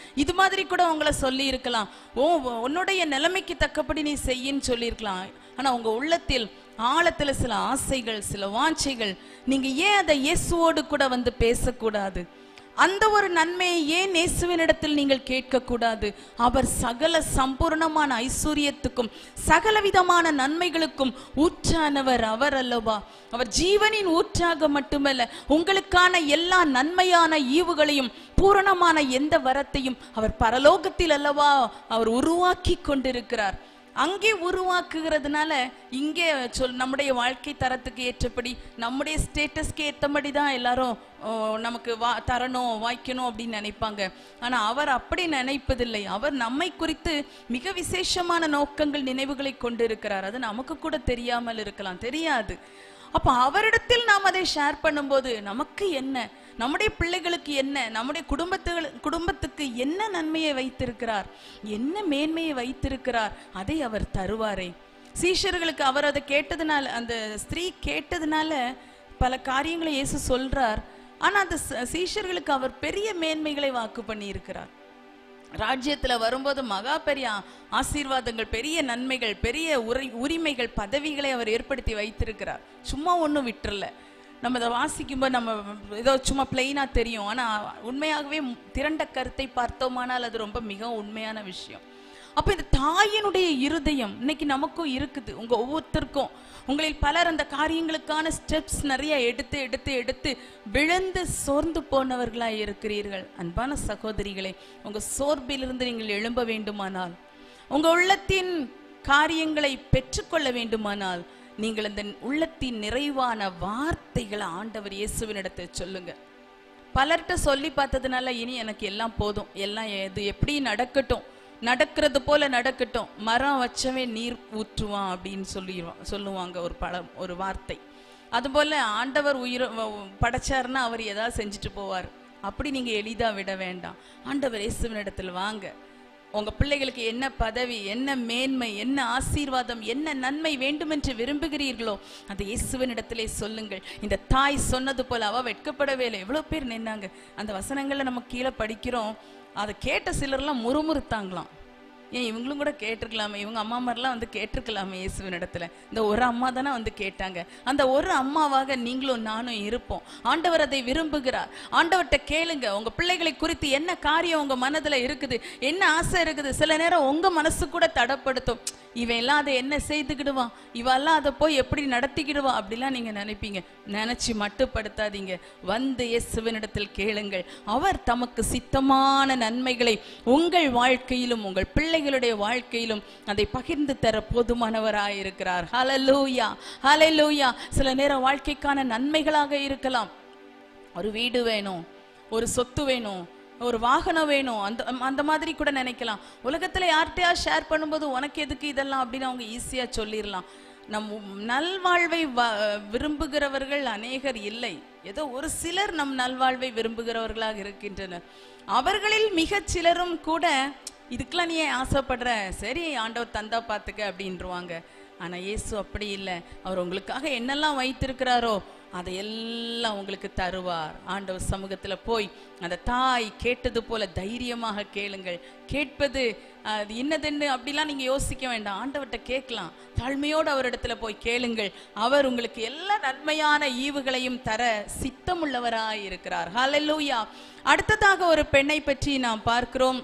மாதிரி கூட உங்களை சொல்லி இருக்கலாம் ஓ உன்னுடைய நிலைமைக்கு தக்கபடி நீ செய்யின்னு சொல்லியிருக்கலாம் ஆனா உங்க உள்ளத்தில் ஆழத்துல சில ஆசைகள் சில வாஞ்சைகள் நீங்க ஏன் அதை இயேசுவோடு கூட வந்து பேசக்கூடாது அந்த ஒரு நன்மையை ஏன் இயேசுவினிடத்தில் நீங்கள் கேட்கக்கூடாது அவர் சகல சம்பூர்ணமான ஐஸ்வர்யத்துக்கும் சகலவிதமான நன்மைகளுக்கும் ஊற்றானவர் அவர் அல்லவா அவர் ஜீவனின் ஊற்றாக மட்டுமல்ல உங்களுக்கான எல்லா நன்மையான ஈவுகளையும் பூரணமான எந்த வரத்தையும் அவர் பரலோகத்தில் அல்லவா அவர் உருவாக்கி கொண்டிருக்கிறார் அங்கே உருவாக்குகிறதுனால இங்கே சொல் நம்முடைய வாழ்க்கை தரத்துக்கு ஏற்றபடி நம்முடைய ஸ்டேட்டஸ்க்கு ஏற்றபடி தான் எல்லாரும் ஓ, நமக்கு வா தரணும் வாய்க்கணும் அப்படின்னு நினைப்பாங்க ஆனா அவர் அப்படி நினைப்பதில்லை அவர் நம்மை குறித்து மிக விசேஷமான நோக்கங்கள் நினைவுகளை கொண்டிருக்கிறார் அது நமக்கு கூட தெரியாமல் இருக்கலாம் தெரியாது அப்ப அவரிடத்தில் நாம் அதை ஷேர் பண்ணும்போது நமக்கு என்ன நம்முடைய பிள்ளைகளுக்கு என்ன நம்முடைய குடும்பத்துகள் குடும்பத்துக்கு என்ன நன்மையை வைத்திருக்கிறார் என்ன மேன்மையை வைத்திருக்கிறார் அதை அவர் தருவாரே சீஷர்களுக்கு அவர் அதை கேட்டதுனால அந்த ஸ்திரீ கேட்டதுனால பல காரியங்களை இயேசு சொல்றார் ஆனா அந்த ச- சீஷர்களுக்கு அவர் பெரிய மேன்மைகளை வாக்கு பண்ணி இருக்கிறார் ராஜ்யத்துல வரும்போது மகா பெரிய ஆசீர்வாதங்கள் பெரிய நன்மைகள் பெரிய உரை உரிமைகள் பதவிகளை அவர் ஏற்படுத்தி வைத்திருக்கிறார் சும்மா ஒண்ணும் விட்டுறல நம்ம அதை வாசிக்கும்போது நம்ம ஏதோ சும்மா பிளெயினா தெரியும் ஆனா உண்மையாகவே திரண்ட கருத்தை பார்த்தோமானால் அது ரொம்ப மிக உண்மையான விஷயம் அப்ப இந்த தாயினுடைய இருதயம் இன்னைக்கு நமக்கும் இருக்குது உங்க ஒவ்வொருத்தருக்கும் உங்களில் பலர் அந்த காரியங்களுக்கான ஸ்டெப்ஸ் நிறைய எடுத்து எடுத்து எடுத்து விழுந்து சோர்ந்து போனவர்களா இருக்கிறீர்கள் அன்பான சகோதரிகளே உங்க சோர்விலிருந்து நீங்கள் எழும்ப வேண்டுமானால் உங்க உள்ளத்தின் காரியங்களை பெற்றுக்கொள்ள வேண்டுமானால் நீங்கள் அந்த உள்ளத்தின் நிறைவான வார்த்தைகளை ஆண்டவர் இயேசுவினிடத்தில் சொல்லுங்க பலர்கிட்ட சொல்லி பார்த்ததுனால இனி எனக்கு எல்லாம் போதும் எல்லாம் எது எப்படி நடக்கட்டும் நடக்கிறது போல நடக்கட்டும் மரம் வச்சவன் நீர் ஊற்றுவான் அப்படின்னு சொல்லிடுவான் சொல்லுவாங்க ஒரு பழம் ஒரு வார்த்தை அதுபோல ஆண்டவர் உயிர் படைச்சாருன்னா அவர் ஏதாவது செஞ்சுட்டு போவார் அப்படி நீங்க எளிதா விட வேண்டாம் ஆண்டவர் இயேசுவினிடத்தில் வாங்க உங்க பிள்ளைகளுக்கு என்ன பதவி என்ன மேன்மை என்ன ஆசீர்வாதம் என்ன நன்மை வேண்டுமென்று விரும்புகிறீர்களோ அதை இயேசுவினிடத்திலே சொல்லுங்கள் இந்த தாய் சொன்னது போல அவ வெட்கப்படவே இல்லை எவ்வளவு பேர் நின்னாங்க அந்த வசனங்களை நம்ம கீழே படிக்கிறோம் அதை கேட்ட சிலர்லாம் முறுமுறுத்தாங்களாம் ஏன் இவங்களும் கூட கேட்டிருக்கலாமே இவங்க அம்மா மாதிரிலாம் வந்து கேட்டிருக்கலாமே இயேசுவின் இடத்துல இந்த ஒரு அம்மா தானே வந்து கேட்டாங்க அந்த ஒரு அம்மாவாக நீங்களும் நானும் இருப்போம் ஆண்டவர் அதை விரும்புகிறார் ஆண்டவர்கிட்ட கேளுங்க உங்க பிள்ளைகளை குறித்து என்ன காரியம் உங்க மனதுல இருக்குது என்ன ஆசை இருக்குது சில நேரம் உங்க மனசு கூட தடப்படுத்தும் இவன் எல்லாம் அதை என்ன செய்துக்கிடுவான் இவெல்லாம் அதை போய் எப்படி நடத்திக்கிடுவா அப்படிலாம் நீங்க நினைப்பீங்க நினைச்சு மட்டுப்படுத்தாதீங்க வந்து இயேசுவினிடத்தில் கேளுங்கள் அவர் தமக்கு சித்தமான நன்மைகளை உங்கள் வாழ்க்கையிலும் உங்கள் பிள்ளைகளுடைய வாழ்க்கையிலும் அதை பகிர்ந்து தர போதுமானவராயிருக்கிறார் ஹalleluya ஹalleluya சில நேரம் வாழ்க்கைக்கான நன்மைகளாக இருக்கலாம் ஒரு வீடு வேணும் ஒரு சொத்து வேணும் ஒரு வாகனம் வேணும் அந்த அந்த மாதிரி கூட நினைக்கலாம் உலகத்துல யார்கிட்டயா ஷேர் பண்ணும்போது உனக்கு எதுக்கு இதெல்லாம் அப்படின்னு அவங்க ஈஸியா சொல்லிடலாம் நம் நல்வாழ்வை வ- விரும்புகிறவர்கள் அநேகர் இல்லை ஏதோ ஒரு சிலர் நம் நல்வாழ்வை விரும்புகிறவர்களாக இருக்கின்றனர் அவர்களில் மிகச் சிலரும் கூட இதுக்கெல்லாம் நீ ஏன் ஆசைப்படுற சரி ஆண்டவர் தந்தா பார்த்துக்க அப்படின்றவாங்க ஆனா இயேசு அப்படி இல்லை அவர் உங்களுக்காக என்னெல்லாம் வைத்திருக்கிறாரோ அதையெல்லாம் உங்களுக்கு தருவார் ஆண்டவர் சமூகத்துல போய் அந்த தாய் கேட்டது போல தைரியமாக கேளுங்கள் கேட்பது அது இன்னதென்னு அப்படிலாம் நீங்க யோசிக்க வேண்டாம் ஆண்டவர்கிட்ட கேட்கலாம் தாழ்மையோடு அவரிடத்துல போய் கேளுங்கள் அவர் உங்களுக்கு எல்லா நன்மையான ஈவுகளையும் தர சித்தமுள்ளவராய் இருக்கிறார் ஹalleluya அடுத்ததாக ஒரு பெண்ணை பற்றி நாம் பார்க்கிறோம்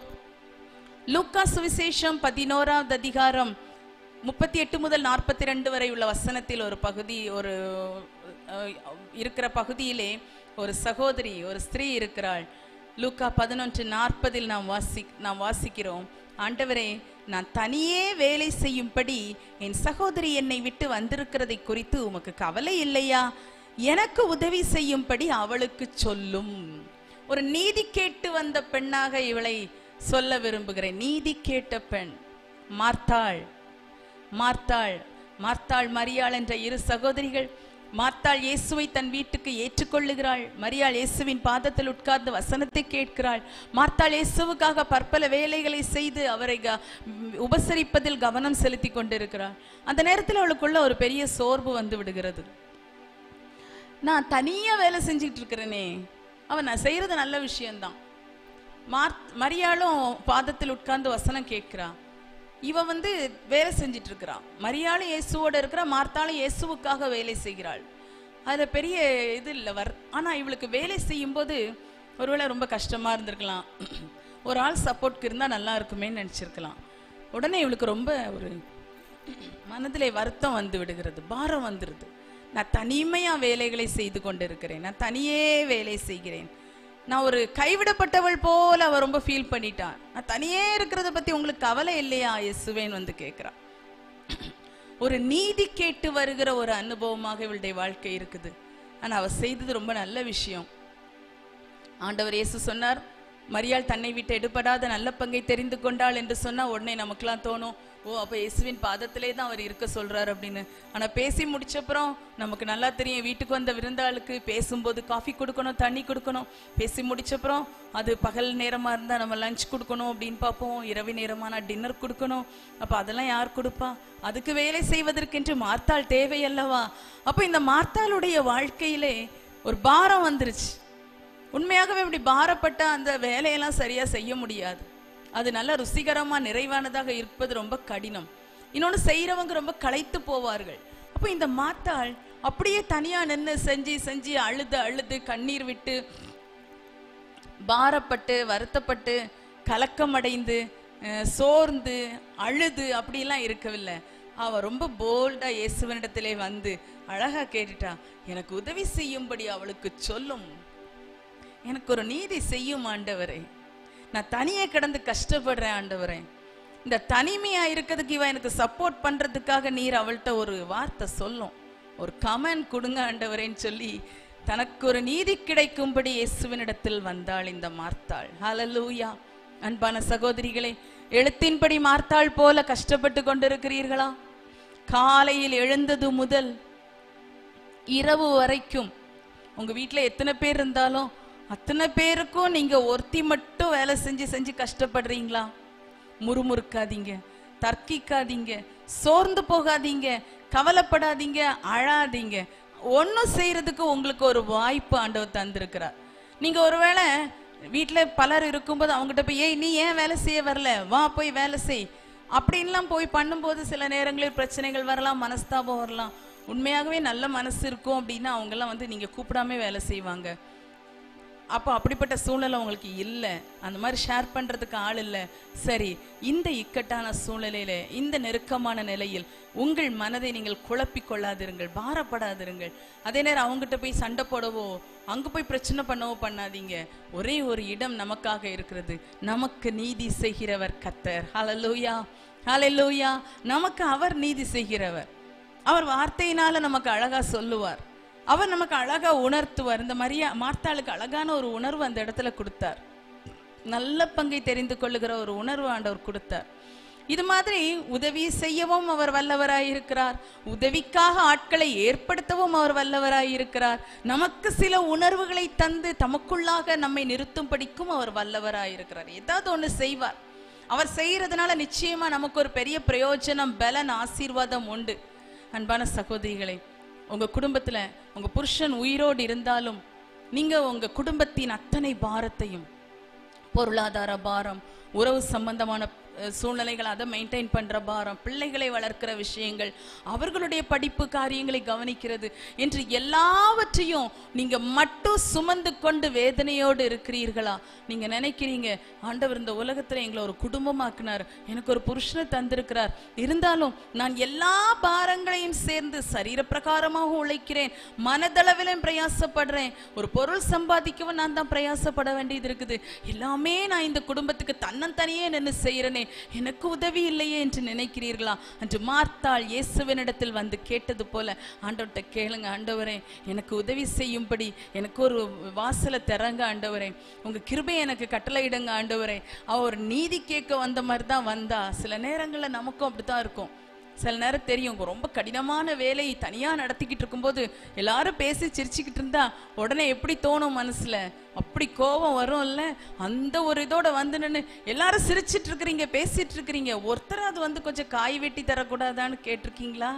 லூக்கா சுவிசேஷம் பதினோராவது அதிகாரம் முப்பத்தி எட்டு முதல் நாற்பத்தி ரெண்டு வரை உள்ள வசனத்தில் ஒரு பகுதி ஒரு அஹ், இருக்கிற பகுதியிலே ஒரு சகோதரி ஒரு ஸ்திரீ இருக்கிறாள் லூக்கா பதினொன்று நாற்பதில் நாம் வாசி நாம் வாசிக்கிறோம் ஆண்டவரே நான் தனியே வேலை செய்யும்படி என் சகோதரி என்னை விட்டு வந்திருக்கிறதை குறித்து உமக்கு கவலை இல்லையா எனக்கு உதவி செய்யும்படி அவளுக்கு சொல்லும் ஒரு நீதி கேட்டு வந்த பெண்ணாக இவளை சொல்ல விரும்புகிறேன் நீதி கேட்ட பெண் மார்த்தாள் மார்த்தாள் மார்த்தாள் மரியாள் என்ற இரு சகோதரிகள் மார்த்தாள் இயேசுவை தன் வீட்டுக்கு ஏற்றுக்கொள்ளுகிறாள் மரியாள் இயேசுவின் பாதத்தில் உட்கார்ந்து வசனத்தை கேட்கிறாள் மார்த்தாள் இயேசுவுக்காக பற்பல வேலைகளை செய்து அவரை க- ம், உபசரிப்பதில் கவனம் செலுத்தி கொண்டிருக்கிறாள் அந்த நேரத்தில் அவளுக்குள்ள ஒரு பெரிய சோர்வு வந்து விடுகிறது நான் தனியா வேலை செஞ்சுட்டு இருக்கிறேனே அவன் நான் செய்யறது நல்ல விஷயம்தான் மார் மரியாளும் பாதத்தில் உட்கார்ந்து வசனம் கேட்கிறா இவ வந்து வேலை செஞ்சிட்டு இருக்கிறா மரியாளும் இயேசுவோட இருக்கிறா மார்த்தாளும் இயேசுவுக்காக வேலை செய்கிறாள் அதுல பெரிய இது இல்லை வர் ஆனா இவளுக்கு வேலை செய்யும்போது ஒருவேளை ரொம்ப கஷ்டமா இருந்திருக்கலாம் ஒரு ஆள் சப்போர்ட்க்கு இருந்தா நல்லா இருக்குமேன்னு நினைச்சிருக்கலாம் உடனே இவளுக்கு ரொம்ப ஒரு மனதிலே வருத்தம் வந்து விடுகிறது பாரம் வந்துருது நான் தனிமையா வேலைகளை செய்து கொண்டிருக்கிறேன் நான் தனியே வேலை செய்கிறேன் நான் ஒரு கைவிடப்பட்டவள் போல அவ ரொம்ப ஃபீல் பண்ணிட்டான் நான் தனியே இருக்கிறத பத்தி உங்களுக்கு கவலை இல்லையா இயேசுவேன்னு வந்து கேட்கிறா ஒரு நீதி கேட்டு வருகிற ஒரு அனுபவமாக இவளுடைய வாழ்க்கை இருக்குது ஆனா அவ செய்தது ரொம்ப நல்ல விஷயம் ஆண்டவர் இயேசு சொன்னார் மரியாள் தன்னை விட்டு எடுபடாத நல்ல பங்கை தெரிந்து கொண்டாள் என்று சொன்னா உடனே நமக்கெல்லாம் தோணும் ஓ அப்ப இயேசுவின் பாதத்திலே தான் அவர் இருக்க சொல்றாரு அப்படின்னு ஆனா பேசி முடிச்சப்புறம் நமக்கு நல்லா தெரியும் வீட்டுக்கு வந்த விருந்தாளுக்கு பேசும்போது காஃபி கொடுக்கணும் தண்ணி கொடுக்கணும் பேசி முடிச்சப்புறம் அது பகல் நேரமா இருந்தா நம்ம லஞ்ச் கொடுக்கணும் அப்படின்னு பார்ப்போம் இரவு நேரமானா டின்னர் கொடுக்கணும் அப்ப அதெல்லாம் யார் கொடுப்பா அதுக்கு வேலை செய்வதற்கென்று மார்த்தாள் தேவை அல்லவா அப்ப இந்த மார்த்தாளுடைய வாழ்க்கையிலே ஒரு பாரம் வந்துருச்சு உண்மையாகவே இப்படி பாரப்பட்ட அந்த வேலையெல்லாம் சரியா செய்ய முடியாது அது நல்ல ருசிகரமா நிறைவானதாக இருப்பது ரொம்ப கடினம் இன்னொன்னு செய்யறவங்க ரொம்ப களைத்து போவார்கள் அப்போ இந்த மாத்தாள் அப்படியே தனியா நின்று செஞ்சு செஞ்சு அழுது அழுது கண்ணீர் விட்டு பாரப்பட்டு வருத்தப்பட்டு கலக்கமடைந்து அஹ், சோர்ந்து அழுது அப்படிலாம் இருக்கவில்லை அவ ரொம்ப போல்டா இயேசுவனிடத்திலே வந்து அழகா கேட்டுட்டா எனக்கு உதவி செய்யும்படி அவளுக்கு சொல்லும் எனக்கு ஒரு நீதி செய்யும் ஆண்டவரே நான் தனியே கிடந்து கஷ்டப்படுறேன் ஆண்டவரே இந்த தனிமையா இருக்கிறதுக்கு இவ எனக்கு சப்போர்ட் பண்றதுக்காக நீர் அவள்கிட்ட ஒரு வார்த்தை சொல்லும் ஒரு கமெண்ட் கொடுங்க ஆண்டவரேன்னு சொல்லி தனக்கு ஒரு நீதி கிடைக்கும்படி இயேசுவினிடத்தில் வந்தாள் இந்த மார்த்தாள் ஹalleluya அன்பான சகோதரிகளே எழுத்தின்படி மார்த்தாள் போல கஷ்டப்பட்டு கொண்டிருக்கிறீர்களா காலையில் எழுந்தது முதல் இரவு வரைக்கும் உங்க வீட்ல எத்தனை பேர் இருந்தாலும் அத்தனை பேருக்கும் நீங்க ஒருத்தி மட்டும் வேலை செஞ்சு செஞ்சு கஷ்டப்படுறீங்களா முறுமுறுக்காதீங்க தர்க்கிக்காதீங்க சோர்ந்து போகாதீங்க கவலைப்படாதீங்க அழாதீங்க ஒன்றும் செய்யறதுக்கு உங்களுக்கு ஒரு வாய்ப்பு ஆண்டவர் தந்திருக்கிறார் நீங்க ஒருவேளை வீட்ல பலர் இருக்கும்போது அவங்ககிட்ட போய் ஏய் நீ ஏன் வேலை செய்ய வரல வா போய் வேலை செய் அப்படின்லாம் போய் பண்ணும்போது சில நேரங்களில் பிரச்சனைகள் வரலாம் மனஸ்தாபம் வரலாம் உண்மையாகவே நல்ல மனசு இருக்கும் அப்படின்னா அவங்கெல்லாம் வந்து நீங்க கூப்பிடாம வேலை செய்வாங்க அப்போ அப்படிப்பட்ட சூழ்நிலை உங்களுக்கு இல்லை அந்த மாதிரி ஷேர் பண்றதுக்கு ஆள் இல்லை சரி இந்த இக்கட்டான சூழ்நிலையில இந்த நெருக்கமான நிலையில் உங்கள் மனதை நீங்கள் குழப்பிக் கொள்ளாதிருங்கள் பாரப்படாதிருங்கள் அதே நேரம் அவங்ககிட்ட போய் சண்டை போடவோ அங்க போய் பிரச்சனை பண்ணவோ பண்ணாதீங்க ஒரே ஒரு இடம் நமக்காக இருக்கிறது நமக்கு நீதி செய்கிறவர் கத்தர் ஹalleluya ஹalleluya நமக்கு அவர் நீதி செய்கிறவர் அவர் வார்த்தையினால நமக்கு அழகா சொல்லுவார் அவர் நமக்கு அழகா உணர்த்துவார் இந்த மரியா மார்த்தாளுக்கு அழகான ஒரு உணர்வு அந்த இடத்துல கொடுத்தார் நல்ல பங்கை தெரிந்து கொள்ளுகிற ஒரு உணர்வு ஆண்டவர் கொடுத்தார் இது மாதிரி உதவி செய்யவும் அவர் வல்லவராய் இருக்கிறார் உதவிக்காக ஆட்களை ஏற்படுத்தவும் அவர் வல்லவராய் இருக்கிறார் நமக்கு சில உணர்வுகளை தந்து தமக்குள்ளாக நம்மை நிறுத்தும்படிக்கும் அவர் வல்லவராய் இருக்கிறார் ஏதாவது ஒண்ணு செய்வார் அவர் செய்யறதுனால நிச்சயமா நமக்கு ஒரு பெரிய பிரயோஜனம் பலன் ஆசீர்வாதம் உண்டு அன்பான சகோதரிகளே உங்க குடும்பத்துல உங்க புருஷன் உயிரோடு இருந்தாலும் நீங்க உங்க குடும்பத்தின் அத்தனை பாரத்தையும் பொருளாதார பாரம் உறவு சம்பந்தமான அஹ், சூழ்நிலைகள் அதை மெயின்டைன் பண்ற பாரம் பிள்ளைகளை வளர்க்கிற விஷயங்கள் அவர்களுடைய படிப்பு காரியங்களை கவனிக்கிறது என்று எல்லாவற்றையும் நீங்க மட்டும் சுமந்து கொண்டு வேதனையோடு இருக்கிறீர்களா நீங்க நினைக்கிறீங்க ஆண்டவர் இந்த உலகத்துல எங்களை ஒரு குடும்பமாக்குனார் எனக்கு ஒரு புருஷனை தந்திருக்கிறார் இருந்தாலும் நான் எல்லா பாரங்களையும் சேர்ந்து சரீர பிரகாரமாக உழைக்கிறேன் மனதளவிலும் பிரயாசப்படுறேன் ஒரு பொருள் சம்பாதிக்கவும் நான் தான் பிரயாசப்பட வேண்டியது இருக்குது எல்லாமே நான் இந்த குடும்பத்துக்கு தன்னந்தனியே நின்று செய்கிறேனே எனக்கு உதவி இல்லையே என்று நினைக்கிறீர்களா அன்று மார்த்தாள் இயேசுவினிடத்தில் வந்து கேட்டது போல ஆண்டவர்கிட்ட கேளுங்க ஆண்டவரே எனக்கு உதவி செய்யும்படி எனக்கு ஒரு வாசலை திறங்க ஆண்டவரே உங்க கிருபை எனக்கு கட்டளையிடுங்க ஆண்டவரே அவ ஒரு நீதி கேட்க வந்த மாதிரி தான் வந்தா சில நேரங்கள்ல நமக்கும் அப்படித்தான் இருக்கும் சில நேரம் தெரியும் உங்க ரொம்ப கடினமான வேலையை தனியா நடத்திக்கிட்டு இருக்கும்போது எல்லாரும் பேசி சிரிச்சுக்கிட்டு இருந்தா உடனே எப்படி தோணும் மனசுல அப்படி கோபம் வரும்ல அந்த ஒரு இதோட வந்து நின்னு எல்லாரும் சிரிச்சிட்டு இருக்கிறீங்க பேசிட்டு இருக்கிறீங்க ஒருத்தர் அது வந்து கொஞ்சம் காய் வெட்டி தரக்கூடாதான்னு கேட்டிருக்கீங்களா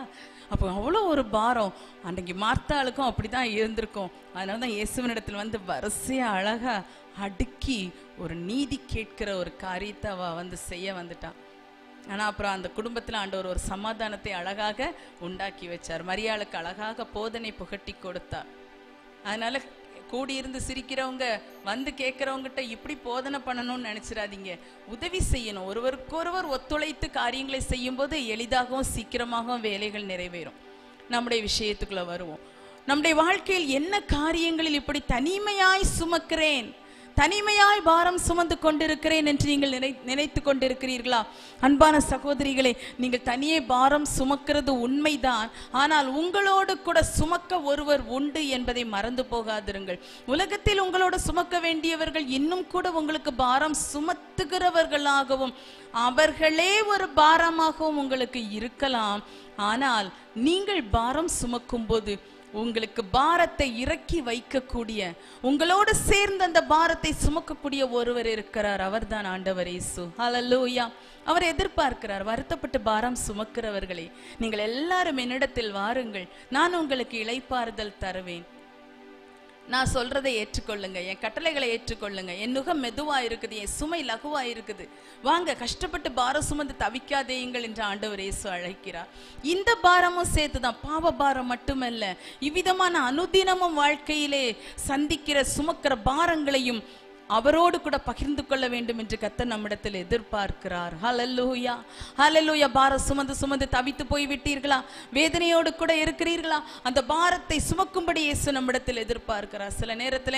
அப்போ அவ்வளோ ஒரு பாரம் அன்றைக்கு மார்த்தாளுக்கும் அப்படிதான் இருந்திருக்கும் அதனால தான் இயேசுவனிடத்தில் வந்து வரிசையா அழகா அடுக்கி ஒரு நீதி கேட்கிற ஒரு காரியத்தை அவ வந்து செய்ய வந்துட்டான் ஆனா அப்புறம் அந்த குடும்பத்துல ஆண்டவர் ஒரு சமாதானத்தை அழகாக உண்டாக்கி வச்சார் மரியாளுக்கு அழகாக போதனை புகட்டி கொடுத்தார் அதனால கூடியிருந்து சிரிக்கிறவங்க வந்து கேட்கறவங்ககிட்ட இப்படி போதனை பண்ணணும்னு நினைச்சிடாதீங்க உதவி செய்யணும் ஒருவருக்கொருவர் ஒத்துழைத்து காரியங்களை செய்யும்போது எளிதாகவும் சீக்கிரமாகவும் வேலைகள் நிறைவேறும் நம்முடைய விஷயத்துக்குள்ள வருவோம் நம்முடைய வாழ்க்கையில் என்ன காரியங்களில் இப்படி தனிமையாய் சுமக்கிறேன் தனிமையாய் பாரம் சுமந்து கொண்டிருக்கிறேன் என்று நீங்கள் நினை நினைத்து கொண்டிருக்கிறீர்களா அன்பான சகோதரிகளே நீங்கள் தனியே பாரம் சுமக்கிறது உண்மைதான் ஆனால் உங்களோடு கூட சுமக்க ஒருவர் உண்டு என்பதை மறந்து போகாதிருங்கள் உலகத்தில் உங்களோடு சுமக்க வேண்டியவர்கள் இன்னும் கூட உங்களுக்கு பாரம் சுமத்துகிறவர்களாகவும் அவர்களே ஒரு பாரமாகவும் உங்களுக்கு இருக்கலாம் ஆனால் நீங்கள் பாரம் சுமக்கும்போது உங்களுக்கு பாரத்தை இறக்கி வைக்கக்கூடிய உங்களோடு சேர்ந்து அந்த பாரத்தை சுமக்கக்கூடிய ஒருவர் இருக்கிறார் அவர்தான் ஆண்டவர் இயேசு ஹalleluya அவர் எதிர்பார்க்கிறார் வருத்தப்பட்டு பாரம் சுமக்கிறவர்களே நீங்கள் எல்லாரும் என்னிடத்தில் வாருங்கள் நான் உங்களுக்கு இளைப்பாறுதல் தருவேன் நான் சொல்றதை ஏற்றுக்கொள்ளுங்க என் கட்டளைகளை ஏற்றுக்கொள்ளுங்க என் நுகம் மெதுவா இருக்குது என் சுமை லகுவா இருக்குது வாங்க கஷ்டப்பட்டு பாரம் சுமந்து தவிக்காதேயுங்கள் என்று ஆண்டவர் இயேசு அழைக்கிறார் இந்த பாரமும் சேர்த்துதான் பாவ பாரம் மட்டுமல்ல இவ்விதமான அனுதினமும் வாழ்க்கையிலே சந்திக்கிற சுமக்கிற பாரங்களையும் அவரோடு கூட பகிர்ந்து கொள்ள வேண்டும் என்று கர்த்தர் நம்மிடத்தில் எதிர்பார்க்கிறார் ஹalleluya ஹalleluya பாரம் சுமந்து சுமந்து தவித்து போய் விட்டீர்களா வேதனையோடு கூட இருக்கிறீர்களா அந்த பாரத்தை சுமக்கும்படி இயேசு நம்மிடத்தில் எதிர்பார்க்கிறார் சில நேரத்திலே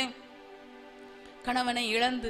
கணவனை இழந்து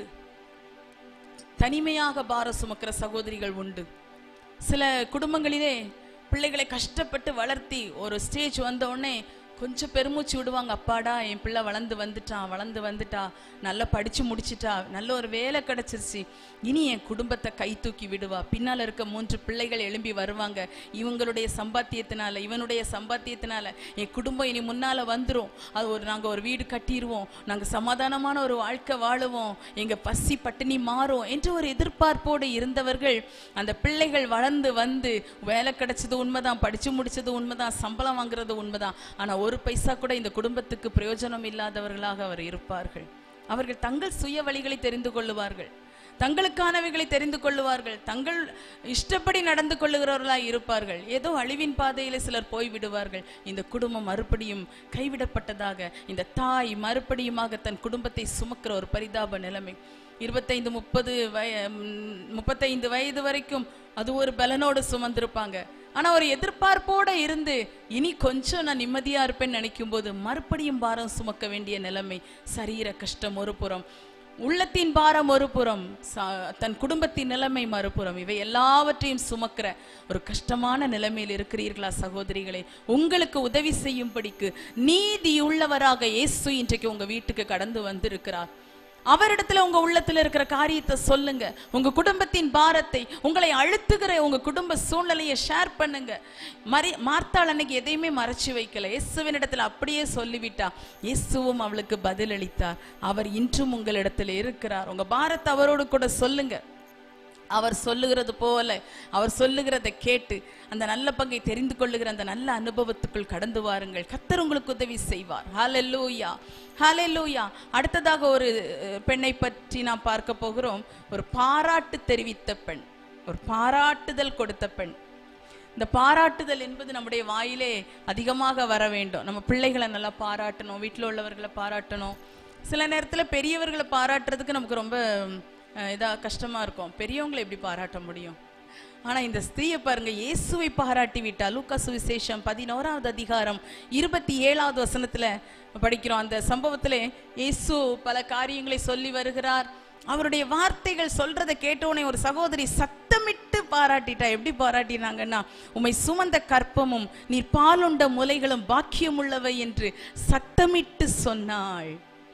தனிமையாக பாரம் சுமக்கிற சகோதரிகள் உண்டு சில குடும்பங்களிலே பிள்ளைகளை கஷ்டப்பட்டு வளர்த்தி ஒரு ஸ்டேஜ் வந்த உடனே கொஞ்சம் பெருமூச்சு விடுவாங்க அப்பாடா என் பிள்ளை வளர்ந்து வந்துட்டான் வளர்ந்து வந்துட்டா நல்லா படிச்சு முடிச்சிட்டா நல்ல ஒரு வேலை கிடைச்சிருச்சு இனி என் குடும்பத்தை கை தூக்கி விடுவா பின்னால இருக்க மூன்று பிள்ளைகள் எழும்பி வருவாங்க இவங்களுடைய சம்பாத்தியத்தினால இவனுடைய சம்பாத்தியத்தினால என் குடும்பம் இனி முன்னால வந்துரும் அது ஒரு நாங்க ஒரு வீடு கட்டிடுவோம் நாங்க சமாதானமான ஒரு வாழ்க்கை வாழுவோம் எங்க பசி பட்டினி மாறும் என்று ஒரு எதிர்பார்ப்போடு இருந்தவர்கள் அந்த பிள்ளைகள் வளர்ந்து வந்து வேலை கிடைச்சது உண்மைதான் படிச்சு முடிச்சது உண்மைதான் சம்பளம் வாங்குறது உண்மைதான் ஆனா ஒரு பைசா கூட இந்த குடும்பத்துக்கு பிரயோஜனம் இல்லாதவர்களாக அவர் இருப்பார்கள் அவர்கள் தங்கள் சுய வழிகளை தெரிந்து கொள்ளுவார்கள் தங்களுக்கானவைகளை தெரிந்து கொள்ளுவார்கள் தங்கள் இஷ்டப்படி நடந்து கொள்ளுகிறவர்களாய் இருப்பார்கள் ஏதோ அழிவின் பாதையில சிலர் போய் விடுவார்கள் இந்த குடும்பம் மறுபடியும் கைவிடப்பட்டதாக இந்த தாய் மறுபடியுமாக தன் குடும்பத்தை சுமக்கிற ஒரு பரிதாப நிலைமை இருபத்தைந்து முப்பது வய ம், முப்பத்தைந்து வயது வரைக்கும் அது ஒரு பலனோடு சுமந்திருப்பாங்க ஆனா ஒரு எதிர்பார்ப்போட இருந்து இனி கொஞ்சம் நான் நிம்மதியா இருப்பேன்னு நினைக்கும் போது மறுபடியும் பாரம் சுமக்க வேண்டிய நிலைமை சரீர கஷ்டம் ஒரு புறம் உள்ளத்தின் பாரம் ஒரு புறம் ச- தன் குடும்பத்தின் நிலைமை மறுபுறம் இவை எல்லாவற்றையும் சுமக்கிற ஒரு கஷ்டமான நிலைமையில் இருக்கிறீர்களா சகோதரிகளே உங்களுக்கு உதவி செய்யும்படிக்கு நீதி உள்ளவராக இயேசு இன்றைக்கு உங்க வீட்டுக்கு கடந்து வந்திருக்கிறார் அவரிடத்துல உங்க உள்ளத்துல இருக்கிற காரியத்தை சொல்லுங்க உங்க குடும்பத்தின் பாரத்தை உங்களை அழுத்துகிற உங்க குடும்ப சூழ்நிலையை ஷேர் பண்ணுங்க மறி மார்த்தாள் அன்னைக்கு எதையுமே மறைச்சு வைக்கல இயேசுவின் இடத்துல அப்படியே சொல்லிவிட்டா இயேசுவும் அவளுக்கு பதிலளித்தார் அவர் இன்றும் உங்களிடத்துல இருக்கிறார் உங்க பாரத்தை அவரோடு கூட சொல்லுங்க அவர் சொல்லுகிறது போல அவர் சொல்லுகிறதை கேட்டு அந்த நல்ல பங்கை தெரிந்து கொள்ளுகிற அந்த நல்ல அனுபவத்துக்குள் கடந்து வாருங்கள் கத்தர் உங்களுக்கு உதவி செய்வார் ஹalleluya ஹalleluya அடுத்ததாக ஒரு அஹ், பெண்ணை பற்றி நாம் பார்க்க போகிறோம் ஒரு பாராட்டு தெரிவித்த பெண் ஒரு பாராட்டுதல் கொடுத்த பெண் இந்த பாராட்டுதல் என்பது நம்முடைய வாயிலே அதிகமாக வர வேண்டும் நம்ம பிள்ளைகளை நல்லா பாராட்டணும் வீட்டில் உள்ளவர்களை பாராட்டணும் சில நேரத்துல பெரியவர்களை பாராட்டுறதுக்கு நமக்கு ரொம்ப அஹ், இதா கஷ்டமா இருக்கும் பெரியவங்களை எப்படி பாராட்ட முடியும் ஆனா இந்த ஸ்திரீயை பாருங்க இயேசுவை பாராட்டி விட்டா லூக்கா சுவிசேஷம் பதினோராவது அதிகாரம் இருபத்தி ஏழாவது வசனத்துல படிக்கிறோம் அந்த சம்பவத்திலே இயேசு பல காரியங்களை சொல்லி வருகிறார் அவருடைய வார்த்தைகள் சொல்றதை கேட்டவுடனே ஒரு சகோதரி சத்தமிட்டு பாராட்டிட்டா எப்படி பாராட்டினாங்கன்னா உம்மை சுமந்த கற்பமும் நீர் பாலுண்ட முலைகளும் பாக்கியமுள்ளவை என்று சத்தமிட்டு சொன்னாள்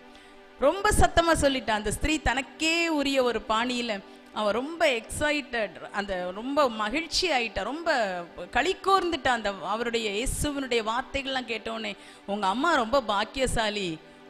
ரொம்ப சத்தமா சொல்லிட்டா அந்த ஸ்திரீ தனக்கே உரிய ஒரு பாணியில அவ ரொம்ப எக்ஸைட்டட் அந்த ரொம்ப மகிழ்ச்சி ஆயிட்டா ரொம்ப களி கூர்ந்துட்டா அந்த அவருடைய இயேசுவினுடைய வார்த்தைகள்லாம் கேட்டோடனே உங்க அம்மா ரொம்ப பாக்கியசாலி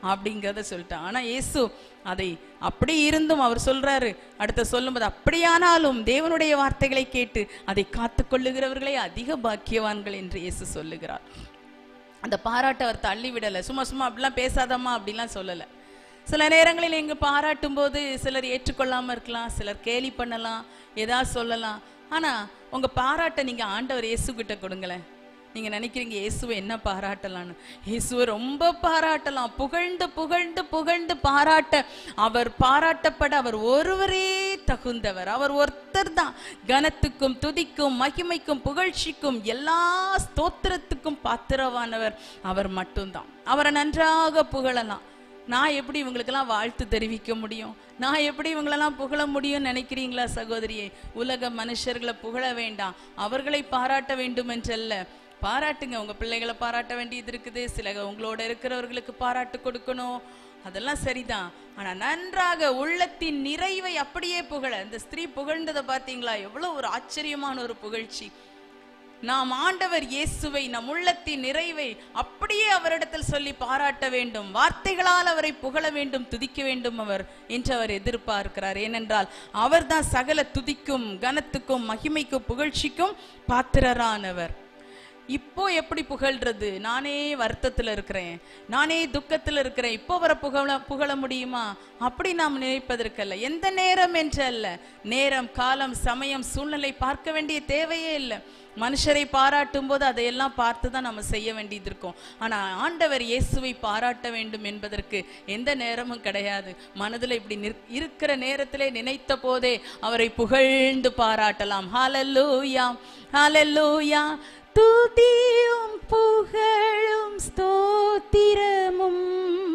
அப்படிங்கிறத சொல்லிட்டான் ஆனா இயேசு அதை அப்படி இருந்தும் அவர் சொல்றாரு அடுத்த சொல்லும்போது அப்படியானாலும் தேவனுடைய வார்த்தைகளை கேட்டு அதை காத்து கொள்ளுகிறவர்களே அதிக பாக்கியவான்கள் என்று இயேசு சொல்லுகிறார் அந்த பாராட்டை அவர் தள்ளி விடலை சும்மா சும்மா அப்படிலாம் பேசாதம்மா அப்படிலாம் சொல்லலை சில நேரங்களில் எங்க பாராட்டும் போது சிலர் ஏற்றுக்கொள்ளாம இருக்கலாம் சிலர் கேலி பண்ணலாம் ஏதாவது சொல்லலாம் ஆனா உங்க பாராட்டை நீங்க ஆண்டவர் இயேசு கிட்ட கொடுங்களேன் நீங்க நினைக்கிறீங்க இயேசுவை என்ன பாராட்டலாம்னு இயேசுவை ரொம்ப பாராட்டலாம் புகழ்ந்து புகழ்ந்து புகழ்ந்து பாராட்ட அவர் பாராட்டப்பட அவர் ஒருவரே தகுந்தவர் அவர் ஒருத்தர் தான் கனத்துக்கும் துதிக்கும் மகிமைக்கும் புகழ்ச்சிக்கும் எல்லா ஸ்தோத்திரத்துக்கும் பாத்திரவானவர் அவர் மட்டும்தான் அவரை நன்றாக புகழலாம் நான் எப்படி இவங்களுக்கெல்லாம் வாழ்த்து தெரிவிக்க முடியும் நான் எப்படி இவங்களெல்லாம் புகழ முடியும்னு நினைக்கிறீங்களா சகோதரியே உலக மனுஷர்களை புகழ வேண்டாம் அவர்களை பாராட்ட வேண்டும் என்றல்ல பாராட்டுங்க உங்க பிள்ளைகளை பாராட்ட வேண்டியது இருக்குது சில உங்களோட இருக்கிறவர்களுக்கு பாராட்டு கொடுக்கணும் அதெல்லாம் சரிதான் ஆனா நன்றாக உள்ளத்தின் நிறைவை அப்படியே புகழ இந்த ஸ்திரீ புகழ்ந்ததை பாத்தீங்களா எவ்வளவு ஒரு ஆச்சரியமான ஒரு புகழ்ச்சி நாம் ஆண்டவர் இயேசுவை நம் உள்ளத்தின் நிறைவை அப்படியே அவரிடத்தில் சொல்லி பாராட்ட வேண்டும் வார்த்தைகளால் அவரை புகழ வேண்டும் துதிக்க வேண்டும் அவர் என்று அவர் எதிர்பார்க்கிறார் ஏனென்றால் அவர்தான் சகல துதிக்கும் கனத்துக்கும் மகிமைக்கும் புகழ்ச்சிக்கும் பாத்திரரானவர் இப்போ எப்படி புகழ்றது நானே வருத்தத்துல இருக்கிறேன் நானே துக்கத்துல இருக்கிறேன் இப்போ வர புகழ புகழ முடியுமா அப்படி நாம் நினைப்பதற்கல்ல எந்த நேரம் என்று அல்ல நேரம் காலம் சமயம் சூழ்நிலை பார்க்க வேண்டிய தேவையே இல்லை மனுஷரை பாராட்டும் போது அதையெல்லாம் பார்த்து தான் நம்ம செய்ய வேண்டியது இருக்கும் ஆனா ஆண்டவர் இயேசுவை பாராட்ட வேண்டும் என்பதற்கு எந்த நேரமும் கிடையாது மனதுல இப்படி நிற்- இருக்கிற நேரத்திலே நினைத்த போதே அவரை புகழ்ந்து பாராட்டலாம் ஹalleluya ஹalleluya துதியும் புகழும் ஸ்தோத்திரமும்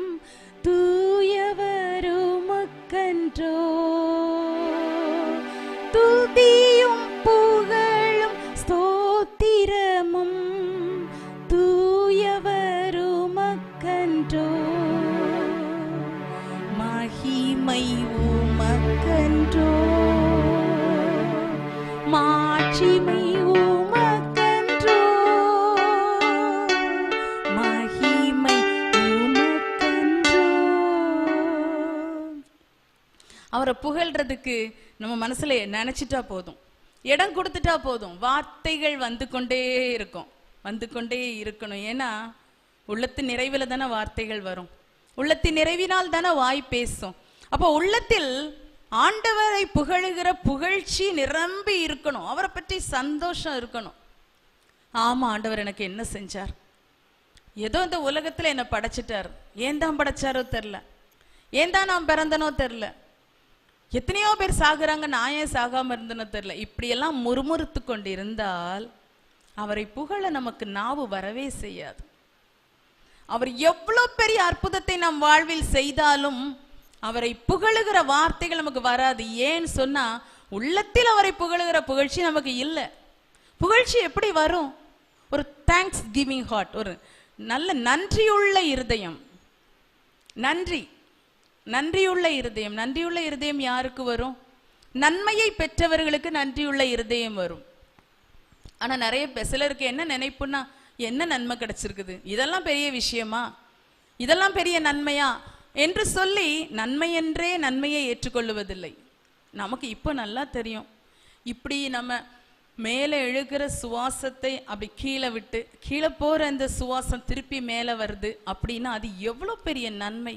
தூயவருமக்கன்றோ துதியும் புகழும் ஸ்தோத்திரமும் தூயவருமக்கன்றோ மகிமை உமக்கன்றோ மாட்சிமை உமக்கன்றோ மகிமை உமக்கன்றோ அவரை புகழ்றதுக்கு நம்ம மனசுல நினைச்சிட்டா போதும் இடம் கொடுத்துட்டா போதும் வார்த்தைகள் வந்து கொண்டே இருக்கும் வந்து கொண்டே இருக்கணும் ஏன்னா உள்ளத்தின் நிறைவில தானே வார்த்தைகள் வரும் உள்ளத்தின் நிறைவினால் தானே வாய் பேசும் அப்போ உள்ளத்தில் ஆண்டவரை புகழுகிற புகழ்ச்சி நிரம்பி இருக்கணும் அவரை பற்றி சந்தோஷம் இருக்கணும் ஆமா ஆண்டவர் எனக்கு என்ன செஞ்சார் ஏதோ இந்த உலகத்துல என்ன படைச்சிட்டார் ஏன் தான் படைச்சாரோ தெரில ஏன் தான் நான் பிறந்தனோ தெரில எத்தனையோ பேர் சாகுறாங்க நான் ஏன் சாகாம இருந்தனோ தெரில இப்படியெல்லாம் முறுமுறுத்து கொண்டு இருந்தால் அவரை புகழ நமக்கு நாவு வரவே செய்யாது அவர் எவ்வளவு பெரிய அற்புதத்தை நம் வாழ்வில் செய்தாலும் அவரை புகழுகிற வார்த்தைகள் நமக்கு வராது ஏன்னு சொன்னா உள்ளத்தில் அவரை புகழுகிற புகழ்ச்சி நமக்கு இல்லை புகழ்ச்சி எப்படி வரும் ஒரு தேங்க்ஸ் கிவிங் ஹார்ட் ஒரு நல்ல நன்றியுள்ள இருதயம் நன்றி நன்றியுள்ள இருதயம் நன்றியுள்ள இருதயம் யாருக்கு வரும் நன்மையை பெற்றவர்களுக்கு நன்றியுள்ள இருதயம் வரும் ஆனா நிறைய பே- சிலருக்கு என்ன நினைப்புன்னா என்ன நன்மை கிடைச்சிருக்குது இதெல்லாம் பெரிய விஷயமா இதெல்லாம் பெரிய நன்மையா என்று சொல்லி நன்மை என்றே நன்மையை ஏற்றுக்கொள்ளுவதில்லை நமக்கு இப்போ நல்லா தெரியும் இப்படி நம்ம மேலே எழுகிற சுவாசத்தை அப்படி கீழே விட்டு கீழே போற அந்த சுவாசம் திருப்பி மேலே வருது அப்படின்னா அது எவ்வளோ பெரிய நன்மை